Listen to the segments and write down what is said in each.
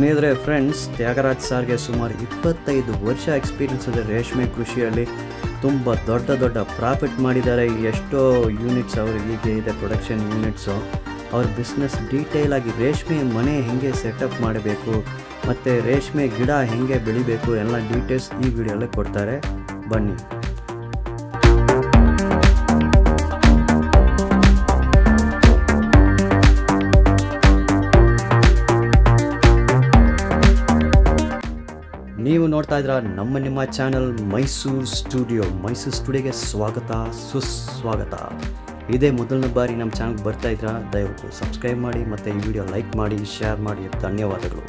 ಸ್ನೇಹಿತರೆ ಫ್ರೆಂಡ್ಸ್ ತ್ಯಾಗರಾಜ್ ಸಾರ್ಗೆ ಸುಮಾರು ಇಪ್ಪತ್ತೈದು ವರ್ಷ ಎಕ್ಸ್ಪೀರಿಯನ್ಸ್ ಇದೆ ರೇಷ್ಮೆ ಕೃಷಿಯಲ್ಲಿ ತುಂಬ ದೊಡ್ಡ ದೊಡ್ಡ ಪ್ರಾಫಿಟ್ ಮಾಡಿದ್ದಾರೆ ಎಷ್ಟೋ ಯೂನಿಟ್ಸ್ ಅವರು ಹೀಗೆ ಇದೆ ಪ್ರೊಡಕ್ಷನ್ ಯೂನಿಟ್ಸು ಅವ್ರ ಬಿಸ್ನೆಸ್ ಡೀಟೇಲ್ ಆಗಿ ರೇಷ್ಮೆ ಮನೆ ಹೆಂಗೆ ಸೆಟಪ್ ಮಾಡಬೇಕು ಮತ್ತು ರೇಷ್ಮೆ ಗಿಡ ಹೆಂಗೆ ಬೆಳಿಬೇಕು ಎಲ್ಲ ಡೀಟೇಲ್ಸ್ ಈ ವಿಡಿಯೋಲ್ಲೇ ಕೊಡ್ತಾರೆ ಬನ್ನಿ ನೀವು ನೋಡ್ತಾ ಇದ್ರ ನಮ್ಮ ನಿಮ್ಮ ಚಾನಲ್ ಮೈಸೂರು ಸ್ಟುಡಿಯೋ ಮೈಸೂರು ಸ್ಟುಡಿಯೋಗೆ ಸ್ವಾಗತ ಸುಸ್ವಾಗತ ಇದೇ ಮೊದಲನೇ ಬಾರಿ ನಮ್ಮ ಚಾನಲ್ಗೆ ಬರ್ತಾ ಇದ್ರ ದಯವಿಟ್ಟು ಸಬ್ಸ್ಕ್ರೈಬ್ ಮಾಡಿ ಮತ್ತು ಈ ವಿಡಿಯೋ ಲೈಕ್ ಮಾಡಿ ಶೇರ್ ಮಾಡಿ ಧನ್ಯವಾದಗಳು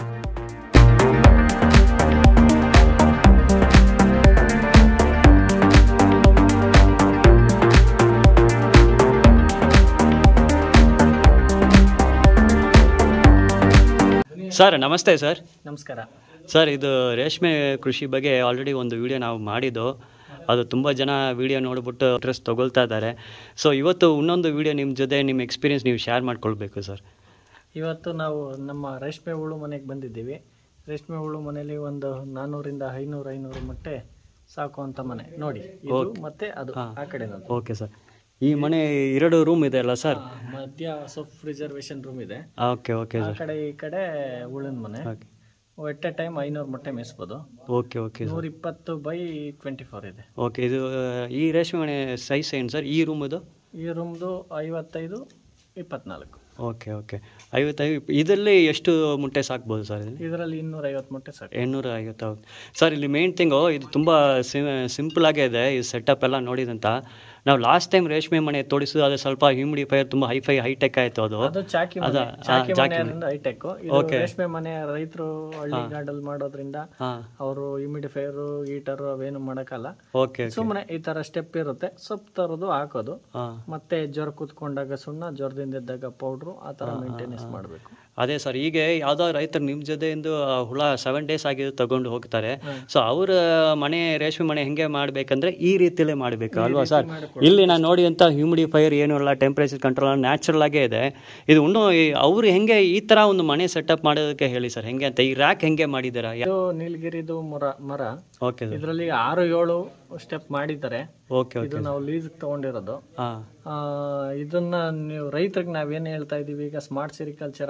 ಸರ್ ನಮಸ್ತೆ ಸರ್ ನಮಸ್ಕಾರ ಸರ್ ಇದು ರೇಷ್ಮೆ ಕೃಷಿ ಬಗ್ಗೆ ಆಲ್ರೆಡಿ ಒಂದು ವಿಡಿಯೋ ನಾವು ಮಾಡಿದ್ದು ಅದು ತುಂಬ ಜನ ವಿಡಿಯೋ ನೋಡಿಬಿಟ್ಟು ಇಂಟ್ರೆಸ್ಟ್ ತೊಗೊಳ್ತಾ ಇದ್ದಾರೆ ಸೊ ಇವತ್ತು ಇನ್ನೊಂದು ವಿಡಿಯೋ ನಿಮ್ಮ ಜೊತೆ ನಿಮ್ಮ ಎಕ್ಸ್ಪೀರಿಯನ್ಸ್ ನೀವು ಶೇರ್ ಮಾಡ್ಕೊಳ್ಬೇಕು ಸರ್ ಇವತ್ತು ನಾವು ನಮ್ಮ ರೇಷ್ಮೆ ಹುಳು ಮನೆಗೆ ಬಂದಿದ್ದೀವಿ ರೇಷ್ಮೆ ಹುಳು ಮನೆಯಲ್ಲಿ ಒಂದು ನಾನ್ನೂರಿಂದ ಐನೂರು ಐನೂರು ಮೊಟ್ಟೆ ಸಾಕುವಂತ ಮನೆ ನೋಡಿ ಇದು ಮತ್ತೆ ಅದು ಆ ಕಡೆ ಓಕೆ ಸರ್ ಈ ಮನೆ ಎರಡು ರೂಮ್ ಇದೆ ಅಲ್ಲ ಸರ್ ಮಧ್ಯ ಸೊಪ್ ರಿಸರ್ವೇಶನ್ ರೂಮ್ ಇದೆ ಓಕೆ ಓಕೆ ಆ ಸರ್ ಕಡೆ ಈ ಕಡೆ ಹುಳಿನ ಮನೆ ಓಕೆ ಎಟ್ ಎ ಟೈಮ್ ಐನೂರು ಮೊಟ್ಟೆ ಮೇಯಿಸ್ಬೋದು ಓಕೆ ಓಕೆ ಸರ್ ನೂರ ಇಪ್ಪತ್ತು ಬೈ ಟ್ವೆಂಟಿ ಫೋರ್ ಇದೆ ಓಕೆ ಇದು ಆ, ಈ ರೇಷ್ಮೆ ಮನೆ ಸೈಜ್ ಏನು ಸರ್ ಈ ರೂಮ್ ಇದು ಈ ರೂಮ್ದು ಐವತ್ತೈದು ಇಪ್ಪತ್ನಾಲ್ಕು ಓಕೆ ಓಕೆ ಐವತ್ತೈದು ಇದರಲ್ಲಿ ಎಷ್ಟು ಮೊಟ್ಟೆ ಸಾಕ್ಬೋದು ಸರ್ ಇದರಲ್ಲಿ ಇದರಲ್ಲಿ ಇನ್ನೂರ ಐವತ್ತು ಮೊಟ್ಟೆ ಸಾಕು ಎಂಟುನೂರ ಐವತ್ತು ಸರ್ ಇಲ್ಲಿ ಮೇನ್ ಥಿಂಗು ಇದು ತುಂಬ ಸಿಂಪಲ್ ಆಗೇ ಇದೆ ಈ ಸೆಟಪ್ ಎಲ್ಲ ನೋಡಿದಂತ ನಾವು ಲಾಸ್ಟ್ ಟೈಮ್ ರೇಷ್ಮೆ ಮನೆ ತೋರಿಸು ಅದು ಸ್ವಲ್ಪ ಹ್ಯೂಮಿಡಿಫೈಯರ್ ತುಂಬ ಹೈಫೈ ಹೈಟೆಕ್ ಆಯಿತು ಅದು ಅದು ಚಾಕಿ ಅದ, ಮನೆ ಆ, ಚಾಕಿ ಚಾಕಿ ಮನೆಯಿಂದ ಹೈಟೆಕ್ ಇದು ರೇಷ್ಮೆ ಮನೆ ರೈತರು ಹಳ್ಳಿ ಗಾಡಲ್ಲಿ ಮಾಡೋದ್ರಿಂದ ಹಾಂ ಅವರು ಇಮಿಡಿಫೈರು ಹೀಟರು ಅವೇನು ಮಾಡಕ್ಕಲ್ಲ ಓಕೆ ಸುಮ್ಮನೆ ಈ ತರ ಸ್ಟೆಪ್ ಇರುತ್ತೆ ಸೊಪ್ಪು ತರೋದು ಹಾಕೋದು ಹಾಂ ಮತ್ತೆ ಜ್ವರ ಕೂತ್ಕೊಂಡಾಗ ಸುಣ್ಣ ಜ್ವರದಿಂದ ಇದ್ದಾಗ ಪೌಡ್ರು ಆ ತರ ಮೇಂಟೆನೆನ್ಸ್ ಮಾಡಬೇಕು ಅದೇ ಸರ್ ಈಗ ಯಾವುದೋ ರೈತರು ನಿಮ್ಮ ಜೊತೆಯಿಂದ ಆ ಹುಳ ಸೆವೆನ್ ಡೇಸ್ ಆಗಿ ತಗೊಂಡು ಹೋಗ್ತಾರೆ ಸೊ ಅವ್ರ ಮನೆ ರೇಷ್ಮೆ ಮನೆ ಹೆಂಗೆ ಮಾಡಬೇಕಂದ್ರೆ ಈ ರೀತಿಯಲ್ಲೇ ಮಾಡಬೇಕು ಅಲ್ವಾ ಸರ್ ಇಲ್ಲಿ ನಾನು ನೋಡಿ ಅಂತ ಹ್ಯೂಮಿಡಿಫೈಯರ್ ಏನೂ ಇಲ್ಲ ಟೆಂಪ್ರೇಚರ್ ಕಂಟ್ರೋಲ್ ನ್ಯಾಚುರಲ್ ಆಗೇ ಇದೆ ಇದು ಇನ್ನೂ ಈ- ಅವ್ರು ಹೆಂಗೆ ಈ ಥರ ಒಂದು ಮನೆ ಸೆಟಪ್ ಮಾಡೋದಕ್ಕೆ ಹೇಳಿ ಸರ್ ಹೆಂಗೆ ಅಂತ ಈ ರ್ಯಾಕ್ ಹೆಂಗೆ ಮಾಡಿದ್ದೀರಾ ಇದು ನೀಲಗಿರಿದು ಮರ ಮರ ಓಕೆ ಸರ್ ಇದರಲ್ಲಿ ಆರು ಏಳು ಸ್ಟೆಪ್ ಮಾಡಿದ್ದಾರೆ ಓಕೆ ಇದು ಓಕೆ ನಾವು ಲೀಸ್ ತಗೊಂಡಿರೋದು ಹಾಂ ಆ, ಇದನ್ನ ನೀವು ರೈತರಿಗೆ ನಾವೇನ್ ಹೇಳ್ತಾ ಇದೀವಿ ಈಗ ಸ್ಮಾರ್ಟ್ ಸಿರಿಕಲ್ಚರ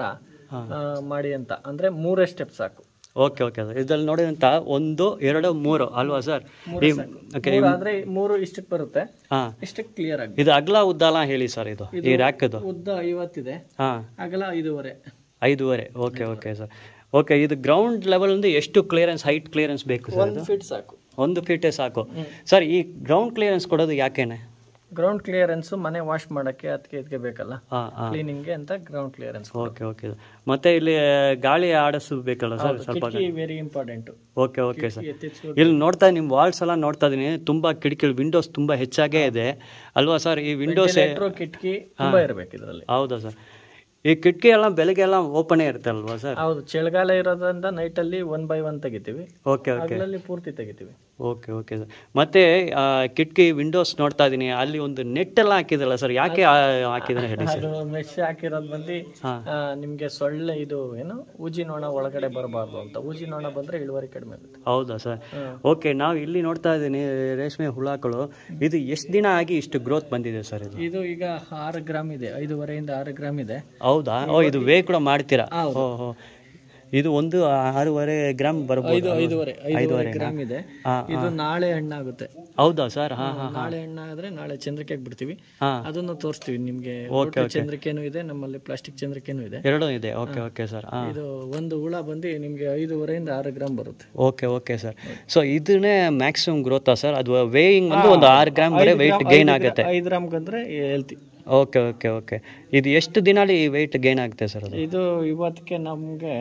ಮಾಡಿ ಅಂತ ಅಂದ್ರೆ ಮೂರೇ ಸ್ಟೆಪ್ ಸಾಕು ಓಕೆ ಓಕೆ ಸರ್ ಇದ್ರಲ್ಲಿ ನೋಡಿದಂತ ಒಂದು ಎರಡು ಮೂರು ಅಲ್ವಾ ಸರ್ ಈ ಓಕೆ ಮೂರು ಆದ್ರೆ ಮೂರು ಇಷ್ಟಕ್ಕೆ ಬರುತ್ತೆ ಹಾಂ ಇಷ್ಟಕ್ಕೆ ಕ್ಲಿಯರ್ ಆಗಿ ಇದು ಅಗಲ ಉದ್ದಲ ಹೇಳಿ ಸರ್ ಇದು ಈ ರ್ಯಾಕ್ದು ಉದ್ದ ಐವತ್ತಿದೆ ಹಾಂ ಅಗಲ ಐದೂವರೆ ಐದೂವರೆ ಓಕೆ ಓಕೆ ಸರ್ ಓಕೆ ಇದು ಗ್ರೌಂಡ್ ಲೆವೆಲಿಂದ ಎಷ್ಟು ಕ್ಲಿಯರೆನ್ಸ್ ಹೈಟ್ ಕ್ಲಿಯರೆನ್ಸ್ ಬೇಕು ಸರ್ ಒಂದು ಫೀಟ್ ಸಾಕು ಒಂದು ಫೀಟೇ ಸಾಕು ಸರ್ ಈ ಗ್ರೌಂಡ್ ಕ್ಲಿಯರೆನ್ಸ್ ಕೊಡೋದು ಯಾಕೆನೆ ಗ್ರೌಂಡ್ ಕ್ಲಿಯರೆನ್ಸ್ ಮನೆ ವಾಶ್ ಮಾಡಕ್ಕೆ ಅದಕ್ಕೆ ಇದಕ್ಕೆ ಬೇಕಲ್ಲ ಹಾಂ ಹಾಂ ಕ್ಲೀನಿಂಗ್ಗೆ ಅಂತ ಗ್ರೌಂಡ್ ಕ್ಲಿಯರೆನ್ಸ್ ಓಕೆ ಓಕೆ ಮತ್ತೆ ಇಲ್ಲಿ ಗಾಳಿ ಆಡಿಸಬೇಕಲ್ಲ ಸರ್ ಸ್ವಲ್ಪ ಕಿಟಕಿ very important okay okay sir ಇಲ್ಲಿ ನೋಡ್ತಾ ನಿಮ್ಮ ವಾಲ್ಸ್ ಎಲ್ಲ ನೋಡ್ತಾ ಇದೀನಿ ತುಂಬಾ ಕಿಟಕಿ ವಿಂಡೋಸ್ ತುಂಬಾ ಹೆಚ್ಚಾಗೇ ಇದೆ ಅಲ್ವಾ ಸರ್ ಈ ವಿಂಡೋಸ್ ಕಿಟಕಿ ತುಂಬಾ ಇರ್ಬೇಕು ಇದರಲ್ಲಿ ಹೌದಾ ಸರ್ ಈ ಕಿಟಕಿ ಎಲ್ಲ ಬೆಳಗ್ಗೆ ಎಲ್ಲ ಓಪನೇ ಇರುತ್ತೆ ಅಲ್ವಾ ಸರ್ ಹೌದು ಚಳಿಗಾಲ ಇರೋದ್ರಿಂದ ನೈಟ್ ಅಲ್ಲಿ ಒನ್ ಬೈ ಒನ್ ತೆಗಿತೀವಿ ಓಕೆ ಓಕೆ ಹಗಲಲ್ಲಿ ಪೂರ್ತಿ ತೆಗಿತೀವಿ ಓಕೆ ಓಕೆ ಸರ್ ಮತ್ತೆ ಆ, ಕಿಟಕಿ ವಿಂಡೋಸ್ ನೋಡ್ತಾ ಇದ್ದೀನಿ ಅಲ್ಲಿ ಒಂದು ನೆಟ್ ಎಲ್ಲ ಹಾಕಿದಲ್ಲ ಸರ್ ಯಾಕೆ ಆ- ಹಾಕಿದ್ರೆ ಹೇಳಿ ಸರ್ ಅದು ಮೆಶ್ ಹಾಕಿರೋದು ಬಂದು ಹಾ. ಆ, ನಿಮ್ಗೆ ಸೊಳ್ಳೆ ಇದು ಏನು ಊಜಿ ನೋಣ ಒಳಗಡೆ ಬರಬಾರ್ದು ಅಂತ ಊಜಿ ನೋಣ ಬಂದ್ರೆ ಇಳುವರಿ ಕಡಿಮೆ ಆಗುತ್ತೆ ಹೌದಾ ಸರ್ ಓಕೆ ನಾವು ಇಲ್ಲಿ ನೋಡ್ತಾ ಇದ್ದೀನಿ ರೇಷ್ಮೆ ಹುಳಗಳು ಇದು ಎಷ್ಟು ದಿನ ಆಗಿ ಇಷ್ಟು ಗ್ರೋತ್ ಬಂದಿದೆ ಸರ್ ಇದು ಇದು ಈಗ ಆರು ಗ್ರಾಮ್ ಇದೆ ಐದೂವರೆಯಿಂದ ಆರು ಗ್ರಾಮ್ ಇದೆ ಹೌದಾ ಓ ಇದು ವೇ ಕೂಡ ಮಾಡ್ತೀರಾ ಹೌದು. ಓ ಹೋ ಇದು ಒಂದು ಆರೂವರೆ ಗ್ರಾಮ್ ಬರ್ಬೋದು ಐದೂವರೆ ಐದೂವರೆ ಗ್ರಾಮ್ ಇದೆ ಹಾ, ಇದು ನಾಳೆ ಹಣ್ಣಾಗುತ್ತೆ ಹೌದಾ ಸರ್ ಹಾಂ ಹಾಂ ನಾಳೆ ಹಣ್ಣಾದ್ರೆ ನಾಳೆ ಚಂದ್ರಿಕೆಗೆ ಬಿಡ್ತೀವಿ ಹಾಂ ಅದನ್ನು ತೋರಿಸ್ತೀವಿ ನಿಮ್ಗೆ ರೋಟರಿ ಚಂದ್ರಿಕೆನೂ ಇದೆ ನಮ್ಮಲ್ಲಿ ಪ್ಲಾಸ್ಟಿಕ್ ಚಂದ್ರಿಕೆನೂ ಇದೆ ಎರಡೂ ಇದೆ ಓಕೆ ಓಕೆ ಸರ್ ಹಾಂ ಇದು ಒಂದು ಹುಳ ಬಂದು ನಿಮ್ಗೆ ಐದೂವರೆಯಿಂದ ಆರು ಗ್ರಾಮ್ ಬರುತ್ತೆ ಓಕೆ ಓಕೆ ಸರ್ ಸೊ ಇದನ್ನೇ ಮ್ಯಾಕ್ಸಿಮಮ್ ಗ್ರೋತಾ ಸರ್ ಅದು ವೇಯಿಂಗ್ ಬಂದು ಒಂದು ಆರು ಗ್ರಾಮ್ ವರೆ ವೆಯ್ಟ್ ಗೈನ್ ಆಗುತ್ತೆ ಐದು ಗ್ರಾಮ್ ಬಂದ್ರೆ ಹೆಲ್ತಿ ಓಕೆ ಓಕೆ ಓಕೆ ಇದು ಎಷ್ಟು ದಿನಲ್ಲಿ ವೆಯ್ಟ್ ಗೈನ್ ಆಗುತ್ತೆ ಸರ್ ಅದು ಇದು ಇವತ್ತಿಗೆ ನಮಗೆ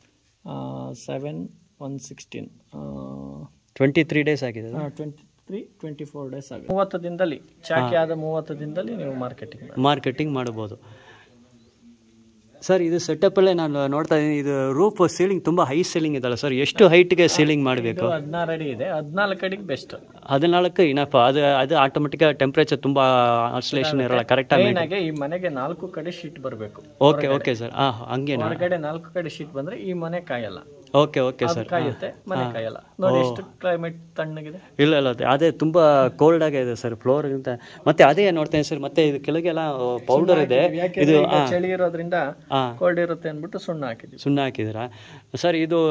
seven one sixteen twenty three days ಆಗಿದೆ twenty three twenty four days ಆಗುತ್ತೆ ಮೂವತ್ತು ದಿನದಲ್ಲಿ ಚಾಕಿ ಆದ ಮೂವತ್ತು ದಿನದಲ್ಲಿ ನೀವು ಮಾರ್ಕೆಟಿಂಗ್ ಮಾರ್ಕೆಟಿಂಗ್ ಮಾಡ್ಬೋದು ಸರ್ ಇದು ಸೆಟಪ್ಪಲ್ಲೇ ನಾನು ನೋಡ್ತಾ ಇದ್ದೀನಿ ಇದು ರೂಪ್ ಸೀಲಿಂಗ್ ತುಂಬ ಹೈ ಸೀಲಿಂಗ್ ಇದಲ್ಲ ಸರ್ ಎಷ್ಟು ಹೈಟ್ಗೆ ಸೀಲಿಂಗ್ ಮಾಡಬೇಕು ಇದು ಹದಿನಾರು ಅಡಿ ಇದೆ ಹದಿನಾಲ್ಕು ಅಡಿಗೆ ಬೆಸ್ಟ್ ಹದಿನಾಲ್ಕು ಇನಫ್ ಅದು ಅದು ಆಟೋಮೆಟಿಕ್ ಟೆಂಪ್ರೇಚರ್ ತುಂಬ ಆನ್ಸ್ಲೇಷನ್ ಇರಲ್ಲ ಕರೆಕ್ಟಾಗಿ ಮೇನ್ ಆಗಿ ಈ ಮನೆಗೆ ನಾಲ್ಕು ಕಡೆ ಶೀಟ್ ಬರಬೇಕು ಓಕೆ ಓಕೆ ಸರ್ ಹಾಂ ಹಂಗೇನಾ ಹೊರಗಡೆ ನಾಲ್ಕು ಕಡೆ ಶೀಟ್ ಬಂದ್ರೆ ಈ ಮನೆ ಕಾಯಲ್ಲ ಓಕೆ ಓಕೆ ಅದು ಸರ್ ಕಾಯುತ್ತೆ ಮನೆ ಕಾಯಲ್ಲ ನೋಡಿ ಎಷ್ಟು ಕ್ಲೈಮೇಟ್ ತಣ್ಣಗಿದೆ ಇಲ್ಲ ಇಲ್ಲ ಅದೇ- ಅದೇ ತುಂಬ ಕೋಲ್ಡ್ ಆಗಿದೆ ಸರ್ ಫ್ಲೋರ್ ಅಂತ ಮತ್ತೆ ಅದೇ ನೋಡ್ತೇನೆ ಸರ್ ಮತ್ತೆ ಇದು ಕೆಳಗೆಲ್ಲ ಪೌಡರ್ ಇದೆ ಯಾಕೆಂದ್ರೆ ಈಗ ಚಳಿ ಇರೋದ್ರಿಂದ ಹಾ. ಕೋಲ್ಡ್ ಇರುತ್ತೆ ಅಂದ್ಬಿಟ್ಟು ಸುಣ್ಣ ಹಾಕಿದ್ವಿ ಸುಣ್ಣ ಹಾಕಿದ್ದೀರಾ ಸರ್ ಇದು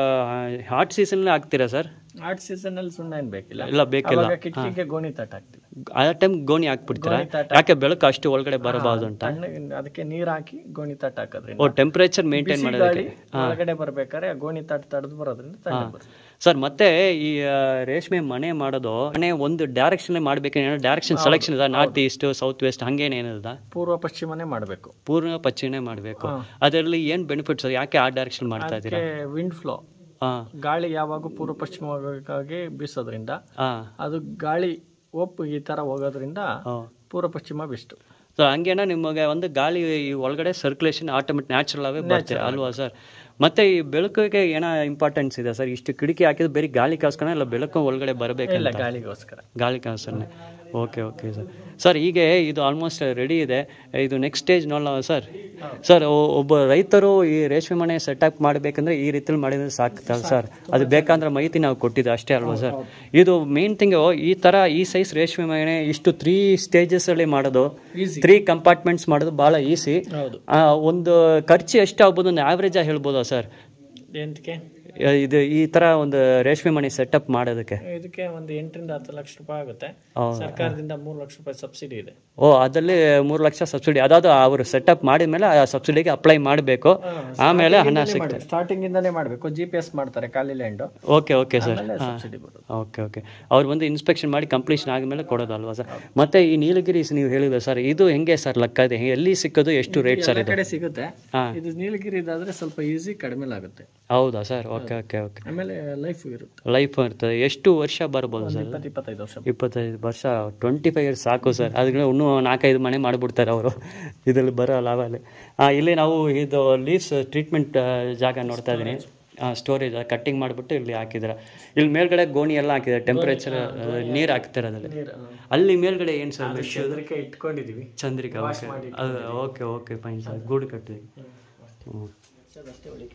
ಹಾಟ್ ಸೀಸನ್ ಹಾಕ್ತೀರಾ ಸರ್ ಆರ್ಟ್ ಸೀಸನ್ ಅಲ್ಲಿ ಸುಣ್ಣ ಏನ್ ಬೇಕಿಲ್ಲ ಇಲ್ಲ ಬೇಕಿಲ್ಲ ಅವಾಗ ಕಿಟಕಿಗೆ ಗೋಣಿ ತಟ್ಟ ಹಾಕ್ತಿವಿ ಆ ಟೈಮ್ ಗೋಣಿ ಹಾಕ್ಬಿಡ್ತೀರಾ ಗೋಣಿ ತಟ್ಟ ಯಾಕೆ ಬೆಳಕು ಅಷ್ಟು ಒಳಗಡೆ ಬರಬಾರ್ದು ಅಂತ ತಣ್ಣ ಅದಕ್ಕೆ ನೀರ್ ಹಾಕಿ ಗೋಣಿ ತಟ್ಟ ಹಾಕೋದ್ರಿಂದ ಓ ಟೆಂಪ್ರೇಚರ್ ಮೇಂಟೈನ್ ಬಿಸಿ ಮಾಡೋದಕ್ಕೆ ಗಾಳಿ ಒಳಗಡೆ ಬರ್ಬೇಕಾದ್ರೆ ಆ ಗೋಣಿ ತಟ್ಟ ತಡೆದು ಬರೋದ್ರಿಂದ ತಣ್ಣ ಬರುತ್ತೆ ಸರ್ ಮತ್ತೆ ಈ ಆ, ರೇಷ್ಮೆ ಮನೆ ಮಾಡೋದು ಮನೆ ಒಂದು ಡೈರೆಕ್ಷನ್ ಮಾಡ್ಬೇಕು ಡೈರೆಕ್ಷನ್ ಸೆಲೆಕ್ಷನ್ ಇದೆ ನಾರ್ತ್ ಈಸ್ಟ್ ಸೌತ್ ವೆಸ್ಟ್ ಹಂಗೇನು ಏನಿದೆ ಪೂರ್ವ ಪಶ್ಚಿಮನೇ ಮಾಡಬೇಕು ಪೂರ್ಣ ಪಶ್ಚಿಮನೇ ಮಾಡಬೇಕು ಅದರಲ್ಲಿ ಏನು ಬೆನಿಫಿಟ್ಸ್ ಯಾಕೆ ಆ ಡೈರೆಕ್ಷನ್ ಮಾಡ್ತಾ ಇದ್ದೀರಾ ಅದಕ್ಕೆ ವಿಂಡ್ ಫ್ಲೋ ಹಾಂ ಗಾಳಿ ಯಾವಾಗ ಪೂರ್ವ ಪಶ್ಚಿಮವಾಗಿ ಬೀಸೋದ್ರಿಂದ ಹಾಂ ಅದು ಗಾಳಿ ಒಪ್ಪು ಈ ತರ ಹೋಗೋದ್ರಿಂದ ಹಾಂ ಪೂರ್ವ ಪಶ್ಚಿಮ ಬೆಸ್ಟ್ ಸೊ ಹಂಗೇನ ನಿಮಗೆ ಒಂದು ಗಾಳಿ ಈ ಒಳಗಡೆ ಸರ್ಕ್ಯುಲೇಷನ್ ಆಟೋಮೆಟಿಕ್ ನ್ಯಾಚುರಲ್ ಆಗೇ ಬರ್ತೀರ ಅಲ್ವಾ ಸರ್ ಮತ್ತೆ ಈ ಬೆಳಕಿಗೆ ಏನೋ ಇಂಪಾರ್ಟೆನ್ಸ್ ಇದೆ ಸರ್ ಇಷ್ಟು ಕಿಟಕಿ ಹಾಕಿದ್ರೆ ಬರೀ ಗಾಳಿ ಕಾಸ್ಕೊಳ ಇಲ್ಲ ಬೆಳಕು ಒಳಗಡೆ ಬರಬೇಕಲ್ಲ ಇಲ್ಲ ಗಾಳಿಗೋಸ್ಕರ ಗಾಳಿ ಕಾಸನ್ನೇ ಓಕೆ ಓಕೆ ಸರ್ ಸರ್ ಹೀಗೆ ಇದು ಆಲ್ಮೋಸ್ಟ್ ರೆಡಿ ಇದೆ ಇದು ನೆಕ್ಸ್ಟ್ ಸ್ಟೇಜ್ ನೋಡಲ್ಲ ಸರ್ ಸರ್ ಒಬ್ಬ ರೈತರು ಈ ರೇಷ್ಮೆ ಮನೆ ಸೆಟಪ್ ಮಾಡಬೇಕಂದ್ರೆ ಈ ರೀತಿಲಿ ಮಾಡಿದ್ರೆ ಸಾಕ್ತಲ್ಲ ಸರ್ ಅದು ಬೇಕಂದ್ರೆ ಮಾಹಿತಿ ನಾವು ಕೊಟ್ಟಿದ್ದು ಅಷ್ಟೇ ಅಲ್ವಾ ಸರ್ ಇದು ಮೇನ್ ಥಿಂಗ್ ಈ ಥರ ಈ ಸೈಜ್ ರೇಷ್ಮೆ ಮನೆ ಇಷ್ಟು ತ್ರೀ ಸ್ಟೇಜಸಲ್ಲಿ ಮಾಡೋದು Easy. ತ್ರೀ ಕಂಪಾರ್ಟ್ಮೆಂಟ್ಸ್ ಮಾಡೋದು ಭಾಳ ಈಸಿ ಹೌದು ಒಂದು ಖರ್ಚು ಎಷ್ಟಾಗ್ಬೋದು ಒಂದು ಆವ್ರೇಜ್ ಹೇಳ್ಬೋದಾ ಸರ್ ಎಂತಕ್ಕೆ ಇದು ಈ ಥರ ಒಂದು ರೇಷ್ಮೆ ಮನೆ ಸೆಟಪ್ ಮಾಡೋದಕ್ಕೆ ಇದಕ್ಕೆ ಒಂದು ಎಂಟರಿಂದ ಹತ್ತು ಲಕ್ಷ ರೂಪಾಯಿ ಆಗುತ್ತೆ ಹೌದಾ? ಸರ್ಕಾರದಿಂದ ಮೂರು ಲಕ್ಷ ರೂಪಾಯಿ ಸಬ್ಸಿಡಿ ಇದೆ ಓ ಅದರಲ್ಲಿ ಮೂರು ಲಕ್ಷ ಸಬ್ಸಿಡಿ ಅದಾದ ಅವರು ಸೆಟಪ್ ಮಾಡಿದ ಮೇಲೆ ಆ ಸಬ್ಸಿಡಿಗೆ ಅಪ್ಲೈ ಮಾಡಬೇಕು ಆಮೇಲೆ ಹಣ ಸಿಗ್ತದೆ ಸ್ಟಾರ್ಟಿಂಗ್ ಇಂದಾನೇ ಮಾಡಬೇಕು ಜಿ ಪಿ ಎಸ್ ಮಾಡ್ತಾರೆ ಖಾಲಿ ಲ್ಯಾಂಡ್ ಓಕೆ ಓಕೆ ಸರ್ ಆಮೇಲೆ ಸಬ್ಸಿಡಿ ಬರುತ್ತೆ ಓಕೆ ಓಕೆ ಅವ್ರು ಬಂದು ಇನ್ಸ್ಪೆಕ್ಷನ್ ಮಾಡಿ ಕಂಪ್ಲೀಷನ್ ಆದಮೇಲೆ ಕೊಡೋದಲ್ವಾ ಸರ್ ಮತ್ತೆ ಈ ನೀಲಗಿರೀಸ್ ನೀವು ಹೇಳಿದ್ರೆ ಸರ್ ಇದು ಹೆಂಗೆ ಸರ್ ಲೆಕ್ಕ ಇದೆ ಎಲ್ಲಿ ಸಿಕ್ಕೋದು ಎಷ್ಟು ರೇಟ್ ಸರ್ ಎಲ್ಲ ಇದು ಕಡೆ ಸಿಗುತ್ತೆ ಹಾಂ ಇದು ನೀಲಗಿರಿ ಇದಾದ್ರೆ ಸ್ವಲ್ಪ ಈಸಿ ಕಡಿಮೆ ಆಗುತ್ತೆ ಹೌದಾ ಸರ್ ಓಕೆ ಓಕೆ ಓಕೆ ಆಮೇಲೆ ಲೈಫ್ ಇರುತ್ತೆ ಲೈಫ್ ಇರ್ತದೆ ಎಷ್ಟು ವರ್ಷ ಬರ್ಬೋದು ಸರ್ ಇಪ್ಪತ್ತು ಇಪ್ಪತ್ತೈದು ವರ್ಷ ಇಪ್ಪತ್ತೈದು ವರ್ಷ ಟ್ವೆಂಟಿ ಫೈವ್ ಇಯರ್ಸ್ ಸಾಕು ಸರ್ ಅದಕ್ಕೆ ಇನ್ನೂ ನಾಲ್ಕೈದು ಮನೆ ಮಾಡಿಬಿಡ್ತಾರೆ ಅವರು ಇದರಲ್ಲಿ ಬರೋ ಲಾಭಲ್ಲಿ ಹಾಂ ಇಲ್ಲಿ ನಾವು ಇದು ಲೀವ್ಸ್ ಟ್ರೀಟ್ಮೆಂಟ್ ಜಾಗ ನೋಡ್ತಾ ಇದ್ದೀನಿ ಸ್ಟೋರೇಜ್ ಕಟ್ಟಿಂಗ್ ಮಾಡಿಬಿಟ್ಟು ಇಲ್ಲಿ ಹಾಕಿದ್ದಾರೆ ಇಲ್ಲಿ ಮೇಲ್ಗಡೆ ಗೋಣಿ ಎಲ್ಲ ಹಾಕಿದ್ದಾರೆ ಟೆಂಪ್ರೇಚರ್ ನೀರು ಹಾಕ್ತಾರೆ ಅದರಲ್ಲಿ ನೀರು ಅಲ್ಲಿ ಮೇಲ್ಗಡೆ ಏನು ಸರ್ ಮೆಶ್ ಚಂದ್ರಿಕೆ ಇಟ್ಕೊಂಡಿದೀವಿ ಚಂದ್ರಿಕಾ ಓಕೆ ಅದು ಓಕೆ ಓಕೆ ಫೈನ್ ಸರ್ ಗೂಡು ಕಟ್ಟಿ ಹ್ಞೂ ಅಷ್ಟೇ ಉಳಿಕೆ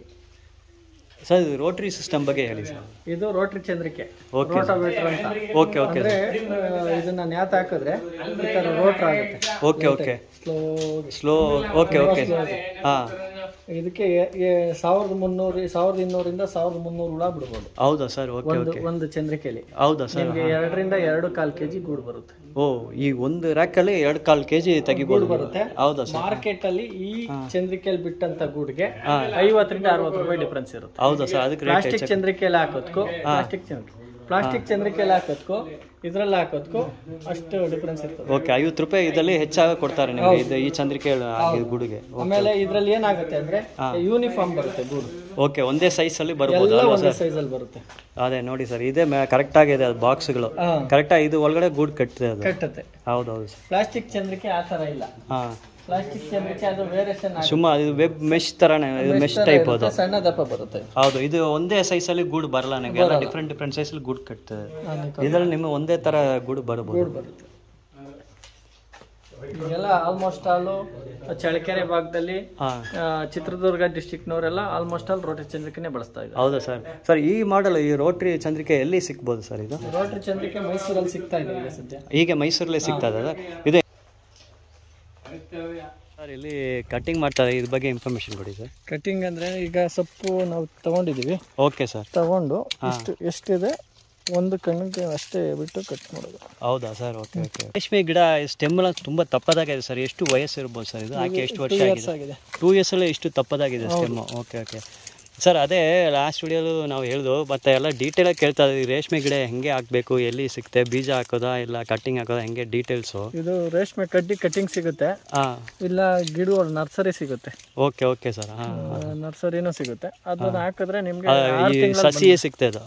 ಸರ್ ಇದು ರೋಟ್ರಿ ಸಿಸ್ಟಮ್ ಬಗ್ಗೆ ಹೇಳಿ ಸರ್ ಇದು ರೋಟ್ರಿ ಚಂದ್ರಿಕೆ ಓಕೆ ರೋಟಾವೇಟರ್ ಅಂತ ಓಕೆ ಓಕೆ ಅಂದ್ರೆ ಆ, ಇದನ್ನ ನ್ಯಾತ್ ಹಾಕಿದ್ರೆ ಈ ತರ ರೋಟರ್ ಆಗುತ್ತೆ okay okay slow slow okay okay ಹಾಂ ಇದಕ್ಕೆ ಎ- ಎ- ಸಾವಿರದ ಮುನ್ನೂರು ಸಾವಿರದ ಇನ್ನೂರಿಂದ ಸಾವಿರದ ಮುನ್ನೂರು ಹುಳ ಬಿಡ್ಬೋದು ಹೌದಾ ಸರ್ ಓಕೆ ಒಂದು ಓಕೆ ಒಂದು ಚಂದ್ರಿಕೆಯಲ್ಲಿ ಹೌದಾ ಸರ್ ನಿಮ್ಗೆ ಎರಡರಿಂದ ಎರಡು ಕಾಲ್ ಕೆಜಿ ಗೂಡು ಬರುತ್ತೆ ಓ ಈ ಒಂದು ರ್ಯಾಕಲ್ಲಿ ಎರಡು ಕಾಲು ಕೆ ಜಿ ತೆಗಿಬೋದು ಬರುತ್ತೆ ಹೌದಾ ಸರ್ ಮಾರ್ಕೆಟ್ ಅಲ್ಲಿ ಈ ಚಂದ್ರಿಕೆಯಲ್ಲಿ ಬಿಟ್ಟಂತ ಗೂಡ್ಗೆ ಐವತ್ತರಿಂದ ಅರವತ್ತು ರೂಪಾಯಿ ಡಿಫ್ರೆನ್ಸ್ ಇರುತ್ತೆ ಹೌದಾ ಸರ್ ಅದಕ್ಕೆ ರೇಟ್ ಪ್ಲಾಸ್ಟಿಕ್ ಚಂದ್ರಿಕೆಯಲ್ಲಿ ಹಾಕೋದ್ಕು ಪ್ಲಾಸ್ಟಿಕ್ ಚಂದ್ರಿಕೆ ಪ್ಲಾಸ್ಟಿಕ್ ಚಂದ್ರಿಕೆಯಲ್ಲಿ ಹಾಕೋದ್ಕು ಇದ್ರಲ್ಲಿ ಹಾಕೋದ್ಕು ಅಷ್ಟು ಡಿಫ್ರೆನ್ಸ್ ಇರ್ತದೆ ಓಕೆ ಐವತ್ತು ರೂಪಾಯಿ ಇದರಲ್ಲಿ ಹೆಚ್ಚಾಗಿ ಕೊಡ್ತಾರೆ ನಿಮಗೆ ಇದು ಈ ಚಂದ್ರಿಕೆ ಹಾಕಿದ ಗುಡಿಗೆ ಆಮೇಲೆ ಇದ್ರಲ್ಲಿ ಏನಾಗುತ್ತೆ ಅಂದ್ರೆ ಯೂನಿಫಾರ್ಮ್ ಬರುತ್ತೆ ಗೂಡು ಓಕೆ ಒಂದೇ ಸೈಜಲ್ಲಿ ಬರ್ಬೋದು ಎಲ್ಲ ಅಲ್ವಾ ಒಂದೇ ಸರ್ ಸೈಜ್ ಅಲ್ಲಿ ಬರುತ್ತೆ ಅದೇ ನೋಡಿ ಸರ್ ಇದೇ ಕರೆಕ್ಟ್ ಆಗಿದೆ ಅದು ಬಾಕ್ಸ್ಗಳು ಹಾ ಕರೆಕ್ಟಾಗಿ ಇದು ಒಳಗಡೆ ಗೂಡು ಕಟ್ಟಿದೆ ಅದು ಕಟ್ಟುತ್ತೆ ಹೌದು ಹೌದು ಸರ್ ಪ್ಲಾಸ್ಟಿಕ್ ಚಂದ್ರಿಕೆ ಆ ತರ ಇಲ್ಲ ಹಾಂ ಪ್ಲಾಸ್ಟಿಕ್ ಚಂದ್ರಿಕೆ ಅದು ವೇರಿಯೇಷನ್ ಸುಮ್ಮ ಇದು ವೆಬ್ ಮೆಶ್ ಥರನೇ ಇದು ಮೆಶ್ ಟೈಪ್ ಅದು ಸಣ್ಣ ದಪ್ಪ ಬರುತ್ತೆ ಹೌದು ಇದು ಒಂದೇ ಸೈಜಲ್ಲಿ ಗೂಡು ಬರಲ್ಲ ನಿಮಗೆ ಎಲ್ಲ ಡಿಫ್ರೆಂಟ್ ಡಿಫ್ರೆಂಟ್ ಸೈಜಲ್ಲಿ ಗೂಡು ಕಟ್ತದೆ ಇದರಲ್ಲಿ ನಿಮಗೆ ಒಂದೇ ಥರ ಗೂಡು ಬರ್ಬೋದು ಗೂಡು ಬರುತ್ತೆ ಈಗೆಲ್ಲ ಆಲ್ಮೋಸ್ಟ್ ಆಲ್ ಚಳ್ಳಕೆರೆ ಭಾಗದಲ್ಲಿ ಹಾಂ ಆ, ಚಿತ್ರದುರ್ಗ ಡಿಸ್ಟಿಕ್ನವರೆಲ್ಲ ಆಲ್ಮೋಸ್ಟ್ ಆಲ್ ರೋಟರಿ ಚಂದ್ರಿಕೆನೇ ಬಳಸ್ತಾ ಇದ್ದಾರೆ ಹೌದಾ ಸರ್ ಸರ್ ಈ ಮಾಡಲ್ ಈ ರೋಟ್ರಿ ಚಂದ್ರಿಕೆ ಎಲ್ಲಿ ಸಿಗ್ಬೋದು ಸರ್ ಇದು ರೋಟರಿ ಚಂದ್ರಿಕೆ ಮೈಸೂರಲ್ಲಿ ಸಿಗ್ತಾ ಇದೆ ಈಗ ಸದ್ಯ ಹೀಗೆ ಮೈಸೂರಲ್ಲೇ ಸಿಗ್ತಾ ಇದೆ ಇದು ಸರ್ ಇಲ್ಲಿ ಕಟಿಂಗ್ ಮಾಡ್ತಾರೆ ಇದ್ರ ಬಗ್ಗೆ ಇನ್ಫಾರ್ಮೇಶನ್ ಕೊಡಿ ಸರ್ ಕಟಿಂಗ್ ಅಂದ್ರೆ ಈಗ ಸೊಪ್ಪು ನಾವು ತಗೊಂಡಿದೀವಿ ಓಕೆ ಸರ್ ತಗೊಂಡು ಇಷ್ಟು ಎಷ್ಟಿದೆ ಒಂದು ಕಣ್ಣಿಗೆ ಅಷ್ಟೇ ಬಿಟ್ಟು ಕಟ್ ಮಾಡೋದು ಹೌದಾ ಸರ್ ಓಕೆ ಓಕೆ ರೇಷ್ಮೆ ಗಿಡ ಸ್ಟೆಮ್ ಎಲ್ಲ ತುಂಬ ತಪ್ಪದಾಗಿದೆ ಸರ್ ಎಷ್ಟು ವಯಸ್ಸು ಇರ್ಬೋದು ಸರ್ ಇದು ಹಾಕಿ ಎಷ್ಟು ವರ್ಷ ಇಯರ್ಸ್ ಆಗಿದೆ ಆಗಿದೆ ಟೂ ಇಯರ್ಸಲ್ಲೇ ಇಷ್ಟು ತಪ್ಪದಾಗಿದೆ ಸ್ಟೆಮ್ ಓಕೆ ಓಕೆ ಸರ್ ಅದೇ ಲಾಸ್ಟ್ ವಿಡಿಯೋಲು ನಾವು ಹೇಳ್ದು ಮತ್ತೆ ಎಲ್ಲ ಡೀಟೇಲಾಗಿ ಕೇಳ್ತಾ ಇದ್ದೀವಿ ರೇಷ್ಮೆ ಗಿಡ ಹೆಂಗೆ ಹಾಕಬೇಕು ಎಲ್ಲಿ ಸಿಗುತ್ತೆ ಬೀಜ ಹಾಕೋದಾ ಇಲ್ಲ ಕಟ್ಟಿಂಗ್ ಹಾಕೋದಾ ಹೆಂಗೆ ಡೀಟೇಲ್ಸು ಇದು ರೇಷ್ಮೆ ಕಡ್ಡಿ ಕಟಿಂಗ್ ಸಿಗುತ್ತೆ ಹಾಂ ಇಲ್ಲ ಗಿಡ ನರ್ಸರಿ ಸಿಗುತ್ತೆ ಓಕೆ ಓಕೆ ಸರ್ ಹಾಂ ನರ್ಸರಿನೂ ಸಿಗುತ್ತೆ ಅದನ್ನ ಹಾಕಿದ್ರೆ ನಿಮ್ಗೆ ಈ ಸಸಿಯೇ ಸಿಗ್ತಾ ಇದು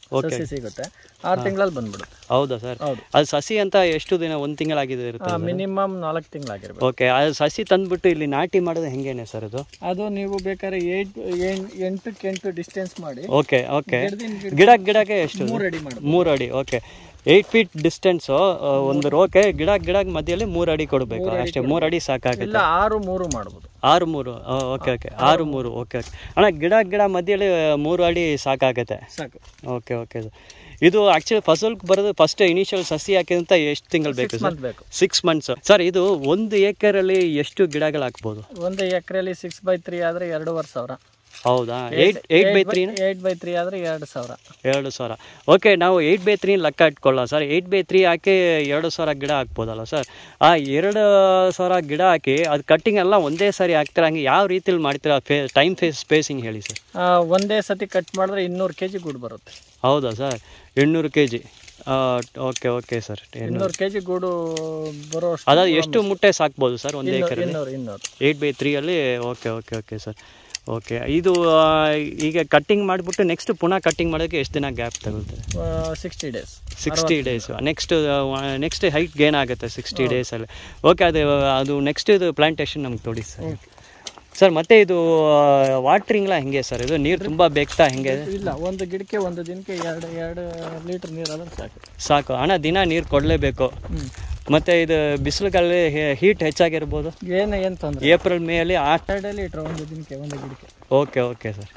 ಸಸಿ ಸಿಗುತ್ತೆ ಆರು ತಿಂಗಳಲ್ಲಿ ಬಂದ್ಬಿಡುತ್ತೆ ಹೌದಾ ಸರ್ ಹೌದು ಅದು ಸಸಿ ಅಂತ ಎಷ್ಟು ದಿನ ಒಂದು ತಿಂಗಳಾಗಿದೆ ಇರುತ್ತೆ ಮಿನಿಮಮ್ ನಾಲ್ಕು ತಿಂಗಳಾಗಿರ್ಬೇಕು ಓಕೆ ಅದು ಸಸಿ ತಂದ್ಬಿಟ್ಟು ಇಲ್ಲಿ ನಾಟಿ ಮಾಡೋದು ಹೆಂಗೇನೆ ಸರ್ ಅದು ಅದು ನೀವು ಬೇಕಾದ್ರೆ ಏಟ್ ಎಂಟಕ್ಕೆ ಎಂಟು ಡಿಸ್ಟೆನ್ಸ್ ಮಾಡಿ ಓಕೆ ಓಕೆ ಗಿಡದಿಂದ ಗಿಡ ಗಿಡಕ್ಕೆ ಎಷ್ಟು ಮೂರು ಅಡಿ ಮಾಡಿ ಮೂರು ಅಡಿ ಓಕೆ ಏಯ್ಟ್ ಫೀಟ್ ಡಿಸ್ಟೆನ್ಸು ಒಂದು ರೋಕೆ ಗಿಡ ಗಿಡ ಮಧ್ಯದಲ್ಲಿ ಮೂರು ಅಡಿ ಕೊಡಬೇಕು ಅಷ್ಟೇ ಮೂರು ಅಡಿ ಸಾಕಾಗುತ್ತೆ ಇಲ್ಲ ಆರು ಮೂರು ಮಾಡ್ಬೋದು ಆರು ಮೂರು ಓಕೆ ಓಕೆ ಆರು ಮೂರು ಓಕೆ ಓಕೆ ಅಣ್ಣ ಗಿಡ ಗಿಡ ಮಧ್ಯದಲ್ಲಿ ಮೂರು ಅಡಿ ಸಾಕಾಗುತ್ತೆ ಸಾಕು ಓಕೆ ಓಕೆ ಇದು ಆ್ಯಕ್ಚುಲಿ ಫಸಲ್ಗೆ ಬರೋದು ಫಸ್ಟ್ ಇನಿಷಿಯಲ್ ಸಸಿ ಹಾಕಿದಂತ ಎಷ್ಟು ತಿಂಗಳು ಬೇಕು ಸರ್ ಮಂತ್ ಬೇಕು ಸಿಕ್ಸ್ ಮಂತ್ಸ್ ಸರ್ ಇದು ಒಂದು ಏಕರಲ್ಲಿ ಎಷ್ಟು ಗಿಡಗಳು ಹಾಕ್ಬೋದು ಒಂದು ಎಕರೆಯಲ್ಲಿ ಸಿಕ್ಸ್ ಬೈ ತ್ರೀ ಆದರೆ ಎರಡೂವರೆ ಸಾವಿರ ಹೌದಾ eight eight by three eight by three ಆದರೆ ಎರಡು ಸಾವಿರ ಎರಡು ಸಾವಿರ ಓಕೆ ನಾವು ಏಯ್ಟ್ ಬೈ ತ್ರೀ ಲೆಕ್ಕ ಇಟ್ಕೊಳ್ಳ ಸರ್ ಏಯ್ಟ್ ಬೈ ತ್ರೀ ಹಾಕಿ ಎರಡು ಸಾವಿರ ಗಿಡ ಹಾಕ್ಬೋದಲ್ಲ ಸರ್ ಆ ಎರಡು ಸಾವಿರ ಗಿಡ ಹಾಕಿ ಅದು ಕಟ್ಟಿಂಗ್ ಎಲ್ಲ ಒಂದೇ ಸಾರಿ ಹಾಕ್ತೀರಾ ಹಂಗೆ ಯಾವ ರೀತಿಲಿ ಮಾಡ್ತೀರಾ ಫೇ ಟೈಮ್ ಫೇಸ್ ಸ್ಪೇಸಿಂಗ್ ಹೇಳಿ ಸರ್ ಆ, ಒಂದೇ ಸತಿ ಕಟ್ ಮಾಡಿದ್ರೆ ಇನ್ನೂರು ಕೆ ಜಿ ಗೂಡು ಬರುತ್ತೆ ಹೌದಾ ಸರ್ ಎಂಟ್ನೂರು K G okay okay sir ಇನ್ನೂರು ಕೆ ಜಿ ಗೂಡು ಬರೋ ಅದಾದ ಎಷ್ಟು ಮುಟ್ಟೆ ಸಾಕ್ಬೋದು ಸರ್ ಒಂದು ಏಕರಲ್ಲಿ ಇನ್ನೂರು ಇನ್ನೂರು ಏಯ್ಟ್ ಬೈ ತ್ರೀಯಲ್ಲಿ okay okay okay sir okay ಇದು ಆ, ಈಗ ಕಟ್ಟಿಂಗ್ ಮಾಡಿಬಿಟ್ಟು ನೆಕ್ಸ್ಟ್ ಪುನಃ ಕಟ್ಟಿಂಗ್ ಮಾಡೋಕ್ಕೆ ಎಷ್ಟು ದಿನ ಗ್ಯಾಪ್ ತಗೊಳ್ತದೆ sixty days sixty days next next height gain ಆಗುತ್ತೆ ಸಿಕ್ಸ್ಟಿ ಡೇಸಲ್ಲಿ ಓಕೆ ಅದು ಅದು ನೆಕ್ಸ್ಟ್ ಇದು ಪ್ಲಾಂಟೇಶನ್ ನಮ್ಗೆ ತೋಡಿ ಸರ್ ಸರ್ ಮತ್ತೆ ಇದು ವಾಟ್ರಿಂಗ್ಲ ಹೆಂಗೆ ಸರ್ ಇದು ನೀರು ತುಂಬ ಬೇಕಾ ಹೆಂಗೆ ಇಲ್ಲ ಒಂದು ಗಿಡಕ್ಕೆ ಒಂದು ದಿನಕ್ಕೆ ಎರಡು ಎರಡು ಲೀಟರ್ ನೀರು ಆದ್ರೆ ಸಾಕು ಸಾಕು ಹಣ ದಿನ ನೀರು ಕೊಡಲೇಬೇಕು ಹ್ಞೂ ಮತ್ತು ಇದು ಬಿಸಿಲುಗಾಲಿ ಹೀಟ್ ಹೆಚ್ಚಾಗಿರ್ಬೋದು ಏನು ಏನು ತೊಂದರೆ ಏಪ್ರಿಲ್ ಮೇಯಲ್ಲಿ ಆ ಎರಡು ಲೀಟ್ರ್ ಒಂದು ದಿನಕ್ಕೆ ಒಂದು ಗಿಡಕ್ಕೆ ಓಕೆ ಓಕೆ ಸರ್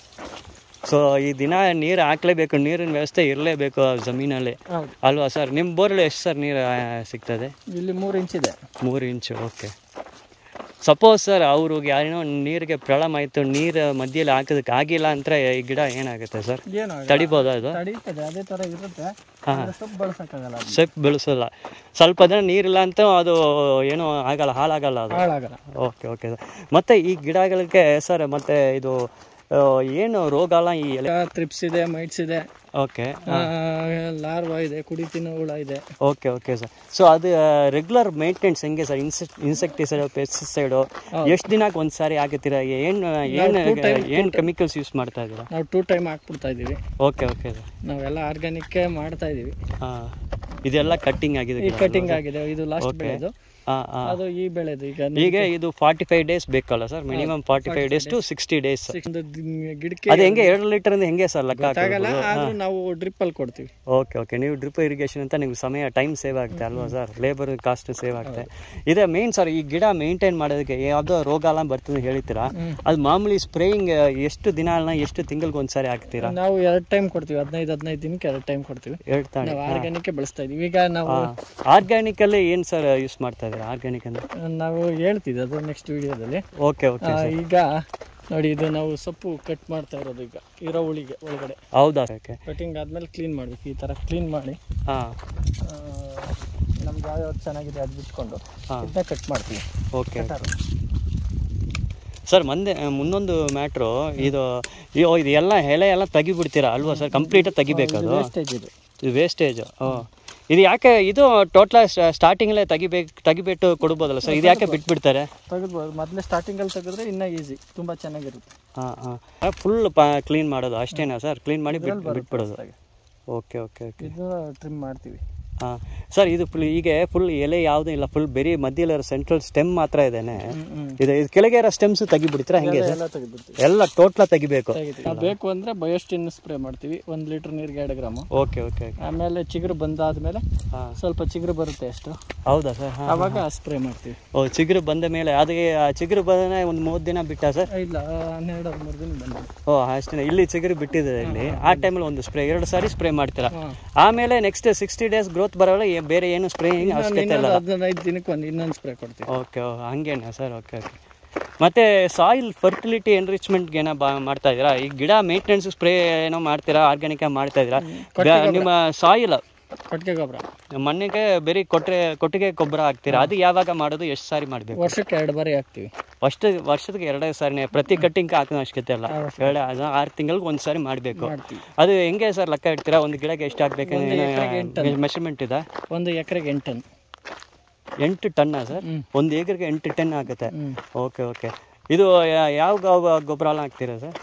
ಸೊ ಈ ದಿನ ನೀರು ಹಾಕ್ಲೇಬೇಕು ನೀರಿನ ವ್ಯವಸ್ಥೆ ಇರಲೇಬೇಕು ಆ ಜಮೀನಲ್ಲಿ ಹೌದು ಅಲ್ವಾ ಸರ್ ನಿಮ್ಮ ಬೋರ್ಲಿ ಎಷ್ಟು ಸರ್ ನೀರು ಆ, ಸಿಗ್ತದೆ ಇಲ್ಲಿ ಮೂರು ಇಂಚಿದೆ ಮೂರು ಇಂಚು ಓಕೆ ಸಪೋಸ್ ಸರ್ ಅವ್ರಿಗೆ ಯಾರೇನೋ ನೀರಿಗೆ ಪ್ರಾಬ್ಲಮ್ ಆಯಿತು ನೀರು ಮಧ್ಯದಲ್ಲಿ ಹಾಕೋದಕ್ಕೆ ಆಗಿಲ್ಲ ಅಂದರೆ ಈ ಗಿಡ ಏನಾಗುತ್ತೆ ಸರ್ ಏನು ತಡಿಬೋದಾ ಅದು ತಡೀತದೆ ಅದೇ ಥರ ಇರುತ್ತೆ ಆದ್ರೆ ಸ್ವಲ್ಪ ಬಳಸೋಕ್ಕಾಗಲ್ಲ ಅದು ಸೆಪ್ ಬೆಳೆಸಲ್ಲ ಸ್ವಲ್ಪ ದಿನ ನೀರಿಲ್ಲ ಅಂತ ಅದು ಏನೋ ಆಗಲ್ಲ ಹಾಳಾಗಲ್ಲ ಅದು ಹಾಳಾಗಲ್ಲ ಓಕೆ ಓಕೆ ಸರ್ ಮತ್ತು ಈ ಗಿಡಗಳಿಗೆ ಸರ್ ಮತ್ತು ಇದು ಆ, ಏನು ರೋಗ ಅಲ್ಲ ಈ ಎಲೆ ತ್ರಿಪ್ಸ್ ಇದೆ ಮೈಟ್ಸ್ ಇದೆ ಓಕೆ ಲಾರ್ವಾ ಇದೆ ಕುಡಿ ತಿನ್ನೋ ಹುಳ ಇದೆ ಓಕೆ ಓಕೆ ಸರ್ ಸೊ ಅದು ರೆಗ್ಯುಲರ್ ಮೇಂಟೆನೆನ್ಸ್ ಹೆಂಗೆ ಸರ್ ಇನ್ಸೆಕ್ ಇನ್ಸೆಕ್ಟಿಸೈಡ್ ಪೆಸ್ಟಿಸೈಡು ಎಷ್ಟು ದಿನಕ್ಕೆ ಒಂದು ಸಾರಿ ಹಾಕುತ್ತೀರಾ ಏನು ಏನು ಏನು ಕೆಮಿಕಲ್ಸ್ ಯೂಸ್ ಮಾಡ್ತಾ ಇದ್ದೀರಾ ನಾವು ಟೂ ಟೈಮ್ ಹಾಕ್ಬಿಡ್ತಾ ಇದೀವಿ ಓಕೆ ಓಕೆ ಸರ್ ನಾವೆಲ್ಲ ಆರ್ಗ್ಯಾನಿಕ್ಕೇ ಮಾಡ್ತಾ ಇದೀವಿ ಹಾಂ ಇದೆಲ್ಲ ಕಟ್ಟಿಂಗ್ ಆಗಿದೆ ಈ ಕಟಿಂಗ್ ಆಗಿದೆ ಇದು ಲಾಸ್ಟ್ ಬೆಳೆದು ಹಾಂ ಹಾಂ ಅದು ಈ ಬೆಳೆದು ಈಗ ಈಗ ಇದು ಫಾರ್ಟಿ ಫೈವ್ ಡೇಸ್ ಬೇಕಲ್ಲ sir minimum forty five days to sixty days ಒಂದು ದಿ- ಗಿಡಕ್ಕೆ ಅದು ಹೆಂಗೆ ಎರಡು ಲೀಟರ್ ಹೆಂಗೆ ಸರ್ ಲೆಕ್ಕ ಆಗಲ್ಲ ಆದ್ರೂ ನಾವು ಡ್ರಿಪ್ ಅಲ್ಲಿ ಕೊಡ್ತೀವಿ ಓಕೆ ಓಕೆ ನೀವು ಡ್ರಿಪ್ ಇರಿಗೇಷನ್ ಅಂತ ನಿಮ್ಗೆ ಸಮಯ ಟೈಮ್ ಸೇವ್ ಆಗುತ್ತೆ ಅಲ್ವಾ ಸರ್ ಲೇಬರ್ ಕಾಸ್ಟ್ ಸೇವ್ ಆಗುತ್ತೆ ಇದೆ ಮೇನ್ ಸರ್ ಈ ಗಿಡ ಮೇಂಟೈನ್ ಮಾಡೋದಕ್ಕೆ ಯಾವುದೋ ರೋಗ ಎಲ್ಲ ಬರ್ತದೆ ಹೇಳ್ತೀರಾ ಅದು ಮಾಮೂಲಿ ಸ್ಪ್ರೇಯಿಂಗ್ ಎಷ್ಟು ದಿನ ಅಲ್ಲ ಎಷ್ಟು ತಿಂಗಳಿಗೆ ಒಂದ್ಸಾರಿ ಹಾಕ್ತೀರಾ ನಾವು ಎರಡು ಟೈಮ್ ಕೊಡ್ತೀವಿ ಹದಿನೈದು ಹದಿನೈದು ದಿನಕ್ಕೆ ಎರಡು ಟೈಮ್ ಕೊಡ್ತೀವಿ ಎರಡು ತಾಣಿ ನಾವು ಆರ್ಗ್ಯಾನಿಕ್ ಬೆಳೆಸ್ತಾ ಇದೀವಿ ಈಗ ನಾವು ಆರ್ಗ್ಯಾನಿಕ್ ಅಲ್ಲಿ ಏನು ಸರ್ ಯೂಸ್ ಮಾಡ್ತಾ ಇದ್ದೀರಾ ಆರ್ಗ್ಯಾನಿಕ್ ಅಂದ್ರೆ ನಾವು ಹೇಳ್ತಿದ್ವಿ ಅದು ನೆಕ್ಸ್ಟ್ ವಿಡಿಯೋದಲ್ಲಿ ಓಕೆ ಓಕೆ ಈಗ ನೋಡಿ ಇದು ನಾವು ಸೊಪ್ಪು ಕಟ್ ಮಾಡ್ತಾ ಇರೋದು ಈಗ ಇರೋ ಉಳಿಗೆ ಒಳಗಡೆ ಹೌದಾ ಓಕೆ ಕಟಿಂಗ್ ಆದ್ಮೇಲೆ ಕ್ಲೀನ್ ಮಾಡ್ಬೇಕು ಈ ತರ ಕ್ಲೀನ್ ಮಾಡಿ ಹಾಂ ನಮ್ಗೆ ಯಾವ್ಯಾವ್ದು ಚೆನ್ನಾಗಿದೆ ಅದು ಬಿಟ್ಕೊಂಡು ಹಾ. ಇದನ್ನ ಕಟ್ ಮಾಡ್ತೀವಿ ಓಕೆ ಸರ್ ಮುಂದೆ ಮುಂದೊಂದು ಮ್ಯಾಟ್ರು ಇದು ಅಯ್ಯೋ ಇದು ಎಲ್ಲ ಎಲೆ ಎಲ್ಲ ತೆಗಿಬಿಡ್ತೀರಾ ಅಲ್ವಾ ಸರ್ ಕಂಪ್ಲೀಟಾಗಿ ತೆಗಿಬೇಕದು ವೇಸ್ಟೇಜ್ ಇದು ಇದು ವೇಸ್ಟೇಜ್ ಇದು ಯಾಕೆ ಇದು ಟೋಟಲ್ ಸ್ಟಾರ್ಟಿಂಗಲ್ಲೇ ತೆಗಿಬೇಕು ತೆಗಿಬಿಟ್ಟು ಕೊಡ್ಬೋದಲ್ಲ ಸರ್ ಇದು ಯಾಕೆ ಬಿಟ್ಬಿಡ್ತಾರೆ ತೆಗೆದ್ಬೋದು ಮೊದಲೇ ಸ್ಟಾರ್ಟಿಂಗಲ್ಲಿ ತೆಗೆದ್ರೆ ಇನ್ನೂ ಈಸಿ ತುಂಬ ಚೆನ್ನಾಗಿರುತ್ತೆ ಹಾಂ ಹಾಂ ಫುಲ್ ಪಾ ಕ್ಲೀನ್ ಮಾಡೋದು ಅಷ್ಟೇನಾ ಸರ್ ಕ್ಲೀನ್ ಮಾಡಿ ಬಿಟ್ ಬಿಟ್ಬಿಡೋದು ಓಕೆ ಓಕೆ ಓಕೆ ಇದು ಟ್ರಿಮ್ ಮಾಡ್ತೀವಿ ಹಾಂ ಸರ್ ಇದು ಫುಲ್ ಈಗ ಫುಲ್ ಎಲೆ ಯಾವುದೂ ಇಲ್ಲ ಫುಲ್ ಬರೀ ಮಧ್ಯದಲ್ಲಿ ಸೆಂಟ್ರಲ್ ಸ್ಟೆಮ್ ಮಾತ್ರ ಇದೇನೆ ಇದು ಇದು ಕೆಳಗೆ ಇರೋ ಸ್ಟೆಮ್ಸ್ ತೆಗಿಬಿಡ್ತೀರಾ ಹೆಂಗೆ ಸರ್ ಎಲ್ಲ ತೆಗೆದ್ಬಿಡ್ತೀವಿ ಎಲ್ಲ ಟೋಟ್ಲ ತೆಗಿಬೇಕು ತೆಗಿತೀವಿ ನಾವು ಬೇಕು ಅಂದರೆ ಬಯೋಸ್ಟಿನ್ ಸ್ಪ್ರೇ ಮಾಡ್ತೀವಿ ಒಂದು ಲೀಟ್ರ್ ನೀರಿಗೆ ಎರಡು ಗ್ರಾಮು ಓಕೆ ಓಕೆ ಓಕೆ ಆಮೇಲೆ ಚಿಗುರು ಬಂದಾದ್ಮೇಲೆ ಹಾಂ ಸ್ವಲ್ಪ ಚಿಗುರು ಬರುತ್ತೆ ಅಷ್ಟು ಹೌದಾ ಸರ್ ಹಾಂ ಆವಾಗ ಸ್ಪ್ರೇ ಮಾಡ್ತೀವಿ ಓ ಚಿಗುರು ಬಂದ ಮೇಲೆ ಅದಕ್ಕೆ ಆ ಚಿಗುರು ಬಂದ ಒಂದು ಮೂವತ್ತು ದಿನ ಬಿಟ್ಟ ಸರ್ ಇಲ್ಲ ಹನ್ನೆರಡು ಹದಿಮೂರು ದಿನ ಬಂದಿದೆ ಓ ಅಷ್ಟೇ ಇಲ್ಲಿ ಚಿಗುರು ಬಿಟ್ಟಿದೆ ಇಲ್ಲಿ ಆ ಟೈಮಲ್ಲಿ ಒಂದು ಸ್ಪ್ರೇ ಎರಡು ಸಾರಿ ಸ್ಪ್ರೇ ಮಾಡ್ತೀರಾ ಹಾಂ ಆಮೇಲೆ ನೆಕ್ಸ್ಟ್ ಸಿಕ್ಸ್ಟಿ ಡೇಸ್ ಗ್ರೋತ್ ಬರೋಲ್ಲ ಏ- ಬೇರೆ ಏನು ಸ್ಪ್ರೇಯಿಂಗ್ ಅವಶ್ಯಕತೆ ಇಲ್ಲ ಹದಿನೈದು ದಿನಕ್ಕೆ ಒಂದು ಇನ್ನೊಂದು ಸ್ಪ್ರೇ ಕೊಡ್ತೀವಿ ಓಕೆ ಹಂಗೇನಾ ಸರ್ ಓಕೆ ಓಕೆ ಮತ್ತೆ ಸಾಯಿಲ್ ಫರ್ಟಿಲಿಟಿ ಎನ್ರಿಚ್ಮೆಂಟ್ಗೆ ಏನೋ ಬಾ ಮಾಡ್ತಾ ಇದ್ದೀರಾ ಈ ಗಿಡ ಮೇಂಟೆನೆನ್ಸ್ ಸ್ಪ್ರೇ ಏನೋ ಮಾಡ್ತೀರಾ ಆರ್ಗ್ಯಾನಿಕ್ ಮಾಡ್ತಾ ಇದ್ದೀರಾ ಗ- ನಿಮ್ಮ ಸಾಯಿಲ್ ಕೊಟ್ಟಿಗೆ ಗೊಬ್ಬರ ಮಣ್ಣಿಗೆ ಬರೀ ಕೊಟ್ಟರೆ ಕೊಟ್ಟಿಗೆ ಗೊಬ್ಬರ ಹಾಕ್ತೀರಾ ಅದು ಯಾವಾಗ ಮಾಡೋದು ಎಷ್ಟು ಸಾರಿ ಮಾಡಬೇಕು ವರ್ಷಕ್ಕೆ ಎರಡು ಬಾರಿ ಹಾಕ್ತೀವಿ ವರ್ಷ ವರ್ಷಕ್ಕೆ ಎರಡೇ ಸಾರಿನೇ ಪ್ರತಿ ಕಟ್ಟಿಂಗ್ ಹಾಕೋ ಅವಶ್ಯಕತೆ ಇಲ್ಲ ಎರಡು ಅದು ಆರು ತಿಂಗಳಿಗೆ ಒಂದು ಸಾರಿ ಮಾಡಬೇಕು ಮಾಡ್ತೀವಿ ಅದು ಹೆಂಗೆ ಸರ್ ಲೆಕ್ಕ ಇಡ್ತೀರಾ ಒಂದು ಗಿಡಕ್ಕೆ ಎಷ್ಟು ಹಾಕ್ಬೇಕು ಮೆಷರ್ಮೆಂಟ್ ಇದೆ ಒಂದು ಎಕರೆಗೆ ಎಂಟು ಟನ್ ಎಂಟು ಟನ್ನಾ ಸರ್ ಹ್ಮ್. ಒಂದು ಏಕರ್ಗೆ ಎಂಟು ಟನ್ ಆಗುತ್ತೆ ಹ್ಞೂ ಓಕೆ ಓಕೆ ಇದು ಯಾ- ಯಾವ ಗೊ- ಗೊಬ್ಬರ ಎಲ್ಲ ಹಾಕ್ತೀರಾ ಸರ್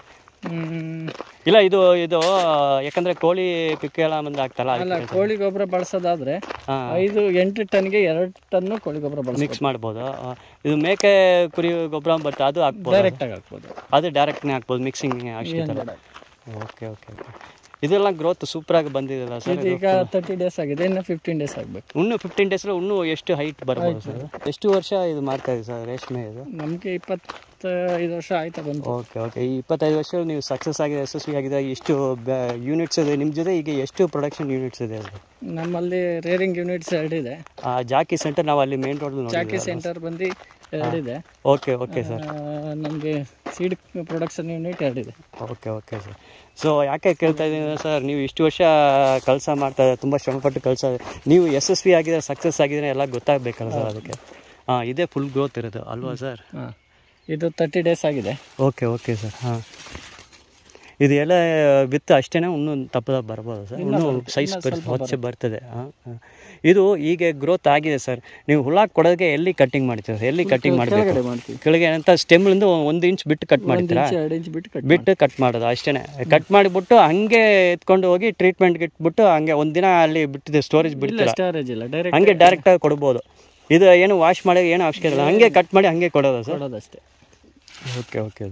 ಹ್ಮ್, ಇಲ್ಲ ಇದು ಇದು ಯಾಕಂದ್ರೆ ಕೋಳಿ ಪಿಕ್ಕೆಲ್ಲ ಬಂದು ಆಗ್ತಲ್ಲ ಅಲ್ಲ ಕೋಳಿ ಗೊಬ್ಬರ ಬಳಸೋದಾದ್ರೆ ಹಾ. ಐದು ಎಂಟು ಟನ್ಗೆ ಎರಡು ಟನ್ನು ಕೋಳಿ ಗೊಬ್ಬರ ಬಳಸ ಮಿಕ್ಸ್ ಮಾಡ್ಬೋದು ಆ, ಇದು ಮೇಕೆ ಕುರಿ ಗೊಬ್ಬರ ಬಟ್ ಅದು ಹಾಕ್ಬೋದು ಡೈರೆಕ್ಟ್ ಆಗಿ ಹಾಕ್ಬೋದು ಅದು ಡೈರೆಕ್ಟ್ನೇ ಹಾಕ್ಬೋದು ಮಿಕ್ಸಿಂಗ್ ಅಷ್ಟೇ ಏನ್ ಥರ ಬೇಡ. ಓಕೆ ಓಕೆ ಓಕೆ ಇದೆಲ್ಲ ಗ್ರೋತ್ ಸೂಪರಾಗಿ ಬಂದಿದೆಯಲ್ಲ ಸರ್ ಇದು ಈಗ ತರ್ಟಿ ಡೇಸ್ ಆಗಿದೆ ಇನ್ನು ಫಿಫ್ಟೀನ್ ಡೇಸ್ ಆಗಬೇಕು ಇನ್ನೂ ಫಿಫ್ಟೀನ್ ಡೇಸ್ ಇನ್ನೂ ಎಷ್ಟು ಹೈಟ್ ಬರ್ಬೋದು ಸರ್ ಎಷ್ಟು ವರ್ಷ ಇದು ಮಾಡ್ತಾ ಇದೆ ಸರ್ ರೇಷ್ಮೆ ಇದು ನಮಗೆ ಇಪ್ಪತ್ತೈದು ವರ್ಷ ಆಯ್ತಾ ಬಂತು ಓಕೆ ಓಕೆ ಈ ಇಪ್ಪತ್ತೈದು ವರ್ಷ ನೀವು ಸಕ್ಸಸ್ ಆಗಿದೆ ಯಶಸ್ವಿ ಆಗಿದೆ ಇಷ್ಟು ಯೂನಿಟ್ಸ್ ಇದೆ ನಿಮ್ಮ ಜೊತೆ ಈಗ ಎಷ್ಟು ಪ್ರೊಡಕ್ಷನ್ ಯೂನಿಟ್ಸ್ ಇದೆ ಅದು ನಮ್ಮಲ್ಲಿ ರೇರಿಂಗ್ ಯೂನಿಟ್ಸ್ ಎರಡಿದೆ ಆ ಜಾಕಿ ಸೆಂಟರ್ ನಾವು ಅಲ್ಲಿ ಮೇನ್ ರೋಡ್ ನೋಡಿ ಚಾಕಿ ಸೆಂಟರ್ ಬಂದು ಎರಡಿದೆ ಓಕೆ ಓಕೆ ಸರ್ ನಮಗೆ ಸೀಡ್ ಪ್ರೊಡಕ್ಷನ್ ಯೂನಿಟ್ ಎರಡಿದೆ ಓಕೆ ಓಕೆ ಸರ್ ಸೊ ಯಾಕೆ ಕೇಳ್ತಾ ಇದ್ದೀನಿ ಸರ್ ನೀವು ಇಷ್ಟು ವರ್ಷ ಕೆಲಸ ಮಾಡ್ತಾ ಇದ್ದಾರೆ ತುಂಬ ಶ್ರಮಪಟ್ಟು ಕೆಲಸ ನೀವು ಯಶಸ್ವಿ ಆಗಿದ್ರೆ ಸಕ್ಸಸ್ ಆಗಿದ್ರೆ ಎಲ್ಲ ಗೊತ್ತಾಗಬೇಕಲ್ಲ ಸರ್ ಅದಕ್ಕೆ ಹಾಂ ಇದೇ ಫುಲ್ ಗ್ರೋತ್ ಇರೋದು ಅಲ್ವಾ ಸರ್ ಹಾಂ ಇದು ತರ್ಟಿ ಡೇಸ್ ಆಗಿದೆ ಓಕೆ ಓಕೆ ಸರ್ ಹಾಂ ಇದು ಎಲ್ಲ ಬಿತ್ತು ಅಷ್ಟೇ ಇನ್ನೂ ತಪ್ಪದ ಬರ್ಬೋದು ಸರ್ ಇನ್ನೂ ಸೈಜ್ ಹೊಚ್ಚೆ ಬರ್ತದೆ ಹಾಂ ಹಾಂ. ಇದು ಈಗ ಗ್ರೋತ್ ಆಗಿದೆ ಸರ್ ನೀವು ಹುಳ ಕೊಡೋದಕ್ಕೆ ಎಲ್ಲಿ ಕಟ್ಟಿಂಗ್ ಮಾಡ್ತೀರಾ ಸರ್ ಎಲ್ಲಿ ಕಟ್ಟಿಂಗ್ ಮಾಡಬೇಕು ಕೆಳಗಡೆ ಮಾಡ್ತೀವಿ ಕೆಳಗೆ ಅಂತ ಸ್ಟೆಮ್ಲಿಂದ ಒಂದು ಇಂಚ್ ಬಿಟ್ಟು ಕಟ್ ಮಾಡ್ತೀರಾ ಇಂಚ್ ಎರಡು ಇಂಚ್ ಬಿಟ್ಟು ಕಟ್ ಬಿಟ್ಟು ಕಟ್ ಮಾಡೋದು ಅಷ್ಟೇ ಕಟ್ ಮಾಡಿಬಿಟ್ಟು ಹಂಗೆ ಎತ್ಕೊಂಡು ಹೋಗಿ ಟ್ರೀಟ್ಮೆಂಟ್ಗೆ ಇಟ್ಬಿಟ್ಟು ಹಂಗೆ ಒಂದಿನ ಅಲ್ಲಿ ಬಿಟ್ಟಿದೆ ಸ್ಟೋರೇಜ್ ಇಲ್ಲ ಬಿಡ್ತೀರಾ ಸ್ಟೋರೇಜ್ ಇಲ್ಲ ಡೈರೆಕ್ಟ್ ಹಂಗೆ ಡೈರೆಕ್ಟಾಗಿ ಕೊಡ್ಬೋದು ಇದು ಏನು ವಾಶ್ ಮಾಡಿ ಏನು ಅವಶ್ಯಕತೆ ಇಲ್ಲ ಹಂಗೆ ಕಟ್ ಮಾಡಿ ಹಂಗೆ ಕೊಡೋದು ಸರ್ ಕೊಡೋದಷ್ಟೇ ಓಕೆ ಓಕೆ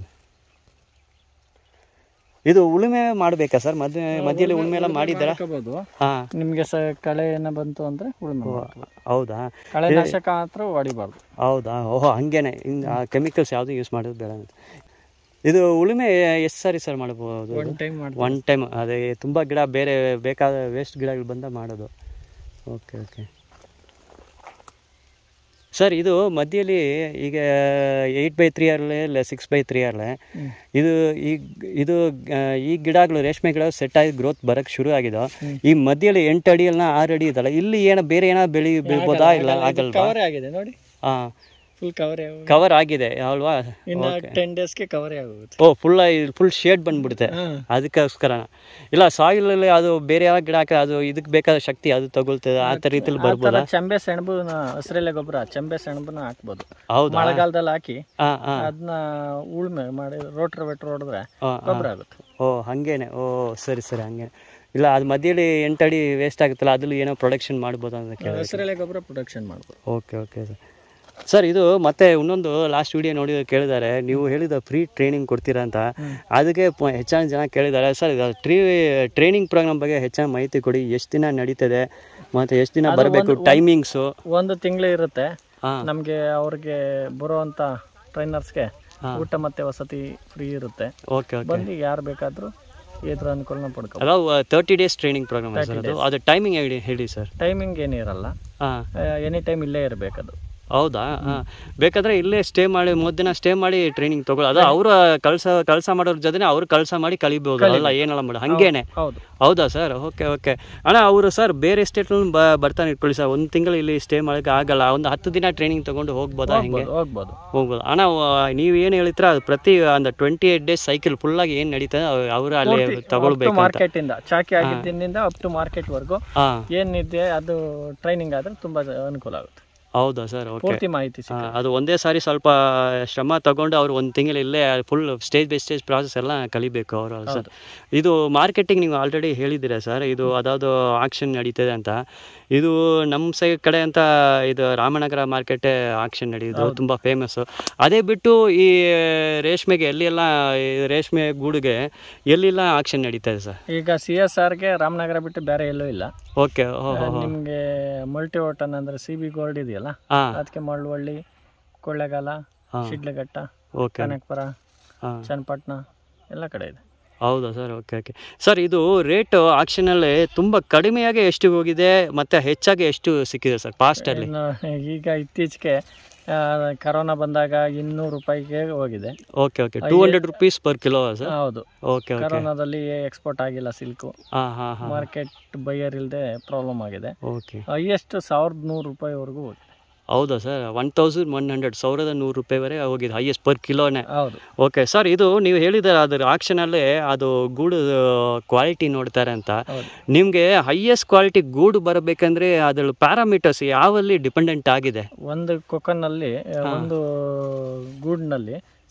ಇದು ಉಳುಮೆ ಮಾಡಬೇಕಾ ಸರ್ ಮಧ್ಯ ಮಧ್ಯದಲ್ಲಿ ಉಳುಮೆ ಎಲ್ಲ ಮಾಡಿದ್ದೀರಾ ಮಾಡ್ಕೋಬೋದು ಹಾಂ ನಿಮಗೆ ಸ ಕಳೆ ಏನೋ ಬಂತು ಅಂದ್ರೆ ಉಳುಮೆ ಮಾಡ್ಬೋದು. ಹೌದಾ ಕಳೆ ನಾಶಕ ಮಾತ್ರ ಹೊಡಿಬಾರ್ದು ಹೌದಾ ಓಹೋ ಹಂಗೇನೆ ಇನ್ನು ಆ ಕೆಮಿಕಲ್ಸ್ ಯಾವುದು ಯೂಸ್ ಮಾಡೋದು ಬೇಡ ಅಂತ ಇದು ಉಳುಮೆ ಎಷ್ಟು ಸಾರಿ ಸರ್ ಮಾಡ್ಬೋದು ಒನ್ ಟೈಮ್ ಮಾಡಿ ಒನ್ ಟೈಮ್ ಅದೇ ತುಂಬ ಗಿಡ ಬೇರೆ ಬೇಕಾದ ವೇಸ್ಟ್ ಗಿಡಗಳು ಬಂದ ಮಾಡೋದು ಓಕೆ ಓಕೆ ಸರ್ ಇದು ಮಧ್ಯದಲ್ಲಿ ಈಗ ಏಯ್ಟ್ ಬೈ ತ್ರೀ ಅಲ್ಲೇ ಇಲ್ಲ ಸಿಕ್ಸ್ ಬೈ ತ್ರೀ ಅಲ್ಲೇ ಇದು ಈ ಇದು ಆ, ಈ ಗಿಡಗಳು ರೇಷ್ಮೆ ಗಿಡ ಸೆಟ್ ಆಗಿ ಗ್ರೋತ್ ಬರೋಕ್ಕೆ ಶುರು ಆಗಿದೋ ಈ ಮಧ್ಯದಲ್ಲಿ ಎಂಟು ಅಡಿ ಅಲ್ಲ ಆರು ಅಡಿ ಇದಲ್ಲ ಇಲ್ಲಿ ಏನೋ ಬೇರೆ ಏನೋ ಬೆಳಿ ಬೀಳ್ಬೋದಾ ಇಲ್ಲ ಆಗಲ್ವಾ ಕವರೇ ಆಗಿದೆ ನೋಡಿ ಹಾಂ ಫುಲ್ ಕವರೇ ಕವರ್ ಆಗಿದೆ ಅಲ್ವಾ ಇನ್ನು ಟೆನ್ ಡೇಸ್ಗೆ ಕವರೇ ಆಗೋಗುತ್ತೆ ಓ ಫುಲ್ ಫುಲ್ ಶೇಡ್ ಬಂದ್ಬಿಡುತ್ತೆ ಹಾಂ ಅದಕ್ಕೋಸ್ಕರ ಇಲ್ಲ ಸಾಯಿಲಲ್ಲಿ ಅದು ಬೇರೆ ಯಾವ ಗಿಡ ಹಾಕಿ ಅದು ಇದಕ್ಕೆ ಬೇಕಾದ ಶಕ್ತಿ ಅದು ತಗೊಳ್ತದೆ ಆ ಥರ ರೀತಿಲಿ ಆ ಥರ ಬರ್ಬೋದಾ ಚೆಂಬೆ ಸೆಣಬುನ ಹಸಿರೆಲೆ ಗೊಬ್ಬರ ಚೆಂಬೆ ಸೆಣಬನ್ನ ಹಾಕ್ಬೋದು ಹೌದಾ ಮಳೆಗಾಲದಲ್ಲಿ ಹಾಕಿ ಹಾಂ ಹಾಂ ಅದನ್ನ ಉಳ್ಮೆ ಮಾಡಿ ರೋಟ್ರ್ ವೆಟ್ರ್ ಹೊಡೆದ್ರೆ ಹಾಂ ಗೊಬ್ಬರ ಆಗುತ್ತೆ ಓ ಹಾಗೇನೆ ಓ ಸರಿ ಸರಿ ಹಂಗೆ ಇಲ್ಲ ಅದು ಮಧ್ಯದಲ್ಲಿ ಎಂಟು ಅಡಿ ವೇಸ್ಟ್ ಆಗುತ್ತಲ್ಲ ಅದ್ರಲ್ಲಿ ಏನೋ ಪ್ರೊಡಕ್ಷನ್ ಮಾಡ್ಬೋದು ಅಂತ ಕೇಳಿ ಹಸಿರೆಲೆ ಗೊಬ್ಬರ ಪ್ರೊಡಕ್ಷನ್ ಮಾಡ್ಬೋದು ಓಕೆ ಓಕೆ ಸರ್ ಸರ್ ಇದು ಮತ್ತೆ ಇನ್ನೊಂದು ಲಾಸ್ಟ್ ವಿಡಿಯೋ ನೋಡಿ ಕೇಳಿದ್ದಾರೆ ನೀವು ಹೇಳಿದ ಫ್ರೀ ಟ್ರೈನಿಂಗ್ ಕೊಡ್ತೀರಾ ಅಂತ ಅದಕ್ಕೆ ಪ- ಹೆಚ್ಚಿನ ಜನ ಕೇಳಿದ್ದಾರೆ ಸರ್ ಇದು ಟ್ರೀ ಟ್ರೈನಿಂಗ್ ಪ್ರೋಗ್ರಾಮ್ ಬಗ್ಗೆ ಹೆಚ್ಚಿನ ಮಾಹಿತಿ ಕೊಡಿ ಎಷ್ಟು ದಿನ ನಡೀತದೆ ಮತ್ತು ಎಷ್ಟು ದಿನ ಬರಬೇಕು ಟೈಮಿಂಗ್ಸು ಒಂದು ತಿಂಗಳು ಇರುತ್ತೆ ಹಾಂ ನಮಗೆ ಅವ್ರಿಗೆ ಬರುವಂಥ ಟ್ರೈನರ್ಸ್ಗೆ ಊಟ ಮತ್ತೆ ವಸತಿ ಫ್ರೀ ಇರುತ್ತೆ ಓಕೆ ಓಕೆ ಬಂದು ಯಾರು ಬೇಕಾದರೂ ಇದ್ರ ಅನುಕೂಲನ ಪಡ್ಕೊ ಅದಾವ thirty days training programme sir ಅದು ಅದು ಟೈಮಿಂಗ್ ಹೇಳಿ ಹೇಳಿ ಸರ್ ಟೈಮಿಂಗ್ ಏನಿರಲ್ಲ ಹಾಂ ಎನಿ ಟೈಮ್ ಇಲ್ಲೇ ಇರಬೇಕದು ಹೌದಾ ಹಾಂ ಬೇಕಾದ್ರೆ ಇಲ್ಲೇ ಸ್ಟೇ ಮಾಡಿ ಮೂವತ್ತು ದಿನ ಸ್ಟೇ ಮಾಡಿ ಟ್ರೈನಿಂಗ್ ತಗೊಳ್ಳೋ ಅದು ಅವ್ರ ಕಳ್ಸ ಕೆಲಸ ಮಾಡೋರ ಜೊತೆ ಅವ್ರು ಕೆಲಸ ಮಾಡಿ ಕಲಿಬೋದು ಅಲ್ಲ ಏನೆಲ್ಲ ಮಾಡಿ ಹಂಗೇನೆ ಹೌದು ಹೌದಾ ಸರ್ ಓಕೆ ಓಕೆ ಅಣ್ಣ ಅವರು ಸರ್ ಬೇರೆ ಸ್ಟೇಟ್ನಲ್ಲಿ ಬ ಬರ್ತಾನೆ ಇಟ್ಕೊಳ್ಳಿ ಸರ್ ಒಂದು ತಿಂಗಳು ಇಲ್ಲಿ ಸ್ಟೇ ಮಾಡೋಕೆ ಆಗಲ್ಲ ಒಂದು ಹತ್ತು ದಿನ ಟ್ರೈನಿಂಗ್ ತೊಗೊಂಡು ಹೋಗ್ಬೋದಾ ಹಿಂಗೆ ಹೋಗ್ಬೋದು ಹೋಗ್ಬೋದು ಅಣ್ಣ ನೀವು ಏನು ಹೇಳಿದ್ರ ಅದು ಪ್ರತಿ ಒಂದು ಟ್ವೆಂಟಿ ಏಟ್ ಡೇಸ್ ಸೈಕಲ್ ಫುಲ್ಲಾಗಿ ಏನು ನಡೀತದೆ ಅವರು ಅಲ್ಲಿ ತಗೊಳ್ಬೇಕು ಅಂತ ಮಾರ್ಕೆಟ್ ಇಂದ ಚಾಕಿ ಆಗಿದ್ದಿನಿಂದ ಅಪ್ ಟು ಮಾರ್ಕೆಟ್ ವರ್ಗು ಹಾಂ ಏನಿದೆ ಅದು ಟ್ರೈನಿಂಗ್ ಆದ್ರೆ ತುಂಬಾ ಅನುಕೂಲ ಆಗುತ್ತೆ ಹೌದಾ ಸರ್ ಓಕೆ ಪೂರ್ತಿ ಮಾಹಿತಿ ಆ, ಸಿಗುತ್ತೆ ಅದು ಒಂದೇ ಸಾರಿ ಸ್ವಲ್ಪ ಶ್ರಮ ತಗೊಂಡು ಅವ್ರು ಒಂದು ತಿಂಗಳು ಇಲ್ಲೇ full stage by stage process ಎಲ್ಲ ಕಲಿಬೇಕು ಅವರು ಸರ್ ಇದು ಮಾರ್ಕೆಟಿಂಗ್ ನೀವು ಆಲ್ರೆಡಿ ಹೇಳಿದ್ದೀರಾ ಸರ್ ಇದು ಅದಾವುದು ಆಕ್ಷನ್ ನಡೀತದೆ ಅಂತ ಇದು ನಮ್ಮ ಸೈ ಕಡೆ ಅಂತ ಇದು ರಾಮನಗರ ಮಾರ್ಕೆಟೇ ಆಕ್ಷನ್ ನಡೆಯೋದು ತುಂಬ ಫೇಮಸ್ಸು ಅದೇ ಬಿಟ್ಟು ಈ ರೇಷ್ಮೆಗೆ ಎಲ್ಲಿ ಎಲ್ಲ ಈ ರೇಷ್ಮೆ ಗೂಡಿಗೆ ಎಲ್ಲಿಲ್ಲ ಆಕ್ಷನ್ ನಡೀತದೆ ಸರ್ ಈಗ ಸಿ ಎಸ್ ಆರ್ಗೆ ರಾಮನಗರ ಬಿಟ್ಟು ಬೇರೆ ಎಲ್ಲೂ ಇಲ್ಲ ಓಕೆ ಓಹೋ ನಿಮಗೆ ಮಲ್ಟಿ ಓಟನ್ ಅಂದ್ರೆ ಸಿ ಬಿ ಗೋಲ್ಡ್ ಇದೆಯಲ್ಲ ಹಾಂ ಅದಕ್ಕೆ ಮಳ್ಳುವಳ್ಳಿ ಕೊಳ್ಳೆಗಾಲ ಹಾಂ. ಶಿಡ್ಲಘಟ್ಟ ಓಕೆ ಕನಕಪುರ ಹಾಂ ಚನ್ನಪಟ್ಟಣ ಎಲ್ಲ ಕಡೆ ಇದೆ ಹೌದಾ ಸರ್ ಓಕೆ ಓಕೆ ಸರ್ ಇದು ರೇಟು ಆಕ್ಷನಲ್ಲಿ ತುಂಬ ಕಡಿಮೆಯಾಗಿ ಎಷ್ಟು ಹೋಗಿದೆ ಮತ್ತು ಹೆಚ್ಚಾಗಿ ಎಷ್ಟು ಸಿಕ್ಕಿದೆ ಸರ್ ಪಾಸ್ಟಲ್ಲಿ ಇನ್ನು ಈಗ ಇತ್ತೀಚೆಗೆ ಆ, ಕರೋನಾ ಬಂದಾಗ ಇನ್ನೂರು ರೂಪಾಯಿಗೆ ಹೋಗಿದೆ okay okay two hundred rupees per kilo sir ಹೌದು ಓಕೆ ಓಕೆ ಕರೋನಾದಲ್ಲಿ ಎಕ್ಸ್ಪೋರ್ಟ್ ಆಗಿಲ್ಲ ಸಿಲ್ಕು ಹಾಂ ಹಾಂ ಹಾಂ ಮಾರ್ಕೆಟ್ ಬೈಯರ್ ಇಲ್ಲದೆ ಪ್ರಾಬ್ಲಮ್ ಆಗಿದೆ ಓಕೆ ಹೈಯೆಸ್ಟ್ ಸಾವಿರದ ನೂರು ರೂಪಾಯಿವರೆಗೂ ಹೋಗಿದೆ ಹೌದಾ sir one thousand one hundred ಸಾವಿರದ ನೂರು ರೂಪಾಯಿವರೆಗೆ ಹೋಗಿದೆ ಹೈಯೆಸ್ಟ್ ಪರ್ ಕಿಲೋನೇ ಹೌದು ಓಕೆ ಸರ್ ಇದು ನೀವು ಹೇಳಿದ್ದಾರೆ ಅದ್ರ ಆಕ್ಷನಲ್ಲಿ ಅದು ಗೂಡು ಕ್ವಾಲಿಟಿ ನೋಡ್ತಾರೆ ಅಂತ ಹೌದು ನಿಮಗೆ ಹೈಯೆಸ್ಟ್ ಕ್ವಾಲಿಟಿ ಗೂಡು ಬರಬೇಕಂದ್ರೆ ಅದ್ರ ಪ್ಯಾರಾಮೀಟರ್ಸ್ ಯಾವಲ್ಲಿ ಡಿಪೆಂಡೆಂಟ್ ಆಗಿದೆ ಒಂದು ಕೊಕನ್ನಲ್ಲಿ ಒಂದು ಗೂಡ್ನಲ್ಲಿ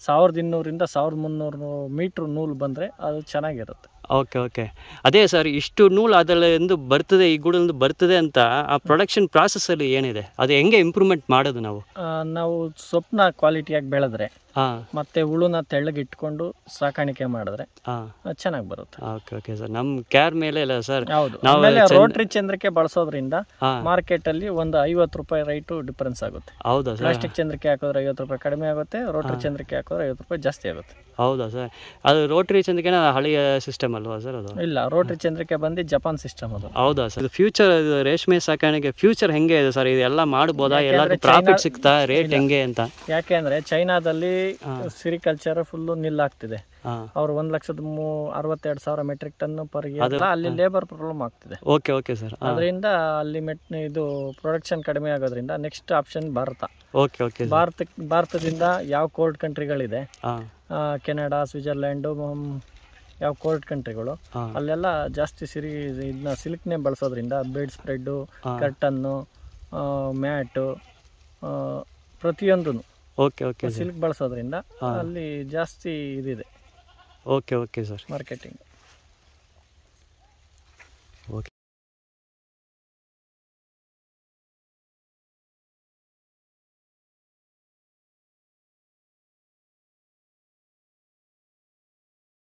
ಸಾವಿರದ ಇನ್ನೂರಿಂದ ಸಾವಿರದ ಮುನ್ನೂರು ಮೀಟ್ರ್ ನೂಲು ಬಂದರೆ ಅದು ಚೆನ್ನಾಗಿರುತ್ತೆ ಓಕೆ ಓಕೆ ಅದೇ ಸರ್ ಇಷ್ಟು ನೂಲು ಅದರಿಂದ ಬರ್ತದೆ ಈ ಗೂಡಲ್ಲಿ ಬರ್ತದೆ ಅಂತ ಆ ಪ್ರೊಡಕ್ಷನ್ ಪ್ರಾಸೆಸ್ಸಲ್ಲಿ ಏನಿದೆ ಅದು ಹೆಂಗೆ ಇಂಪ್ರೂವ್ಮೆಂಟ್ ಮಾಡೋದು ನಾವು ಆ, ನಾವು ಸೊಪ್ಪನ್ನ ಕ್ವಾಲಿಟಿಯಾಗಿ ಬೆಳೆದ್ರೆ ಹಾಂ ಮತ್ತೆ ಹುಳುನ ತೆಳ್ಳಗೆ ಇಟ್ಕೊಂಡು ಸಾಕಾಣಿಕೆ ಮಾಡಿದ್ರೆ ಹಾಂ ಚೆನ್ನಾಗಿ ಬರುತ್ತೆ ಓಕೆ ಓಕೆ ಸರ್ ನಮ್ಮ ಕೇರ್ ಮೇಲೆ ಇಲ್ಲ ಸರ್ ಹೌದು ನಾವು ಆಮೇಲೆ ಚೆನ್ನ- ರೋಟ್ರಿ ಚಂದ್ರಿಕೆ ಬಳಸೋದ್ರಿಂದ ಹಾಂ ಮಾರ್ಕೆಟ್ ಅಲ್ಲಿ ಒಂದು ಐವತ್ತು ರೂಪಾಯಿ ರೈಟು ಡಿಫರೆನ್ಸ್ ಆಗುತ್ತೆ ಹೌದಾ ಸರ್ ಪ್ಲಾಸ್ಟಿಕ್ ಚಂದ್ರಿಕೆ ಹಾಕಿದ್ರೆ ಐವತ್ತು ರೂಪಾಯಿ ಕಡಿಮೆ ಆಗುತ್ತೆ ರೋಟ್ರಿ ಚಂದ್ರಿಕೆ ಹಾಕಿದ್ರೆ ಐವತ್ತು ರೂಪಾಯಿ ಜಾಸ್ತಿ ಆಗುತ್ತೆ ಹೌದಾ ಸರ್ ಅದು ರೋಟರಿ ಚಂದ್ರಿಕೆನ ಹಳೆಯ ಸಿಸ್ಟಮ್ ಅಲ್ವಾ ಸರ್ ಅದು ಇಲ್ಲ ರೋಟ್ರಿ ಚಂದ್ರಿಕೆ ಬಂದು ಜಪಾನ್ ಸಿಸ್ಟಮ್ ಅದು ಹೌದಾ ಸರ್ ಫ್ಯೂಚರ್ ರೇಷ್ಮೆ ಸಾಕಾಣಿಕೆ ಫ್ಯೂಚರ್ ಹೆಂಗೆ ಇದೆ ಸರ್ ಇದೆಲ್ಲ ಮಾಡ್ಬೋದಾ ಎಲ್ಲರಿಗೂ ಪ್ರಾಫಿಟ್ ಸಿಗ್ತಾ ರೇಟ್ ಹೆಂಗೆ ಅಂತ ಯಾಕೆ ಅಂದ್ರೆ ಚೈನಾದಲ್ಲಿ ಸಿರಿಕಲ್ಚರ್ ಫುಲ್ಲು ನಿಲ್ಲಾಗ್ತಿದೆ ಹಾಂ ಅವ್ರು ಒಂದ್ ಲಕ್ಷದ ಮೂ ಅರವತ್ತೆರಡು ಸಾವಿರ ಮೆಟ್ರಿಕ್ ಟನ್ ಪರ್ ಇಯರ್ ಅಲ್ಲಿ ಲೇಬರ್ ಪ್ರಾಬ್ಲಮ್ ಆಗ್ತಿದೆ ಓಕೆ ಓಕೆ ಸರ್ ಹಾಂ ಅದರಿಂದ ಅಲ್ಲಿ ಮೆಟ್ ಇದು ಪ್ರೊಡಕ್ಷನ್ ಕಡಿಮೆ ಆಗೋದ್ರಿಂದ next option Bharat okay okay sir Bharat ಭಾರತದಿಂದ ಯಾವ ಕೋಲ್ಡ್ ಕಂಟ್ರಿಗಳಿದೆ ಹಾಂ ಆ, ಕೆನಡಾ ಸ್ವಿಟ್ಜರ್ಲ್ಯಾಂಡು ಮ್, ಯಾವ ಕೋಲ್ಡ್ ಕಂಟ್ರಿಗಳು ಹಾಂ ಅಲ್ಲೆಲ್ಲ ಜಾಸ್ತಿ ಸಿರಿ ಇದನ್ನ ಸಿಲ್ಕ್ನೇ ಬಳಸೋದ್ರಿಂದ ಬೆಡ್ ಸ್ಪ್ರೆಡ್ಡು ಹಾ. ಕರ್ಟನ್ನು ಮ್ಯಾಟು ಪ್ರತಿಯೊಂದು ಓಕೆ ಓಕೆ ಸರ್ ಸಿಲ್ಕ್ ಬಳಸೋದ್ರಿಂದ ಅಲ್ಲಿ ಜಾಸ್ತಿ ಇದಿದೆ ಓಕೆ ಓಕೆ ಸರ್ ಮಾರ್ಕೆಟಿಂಗ್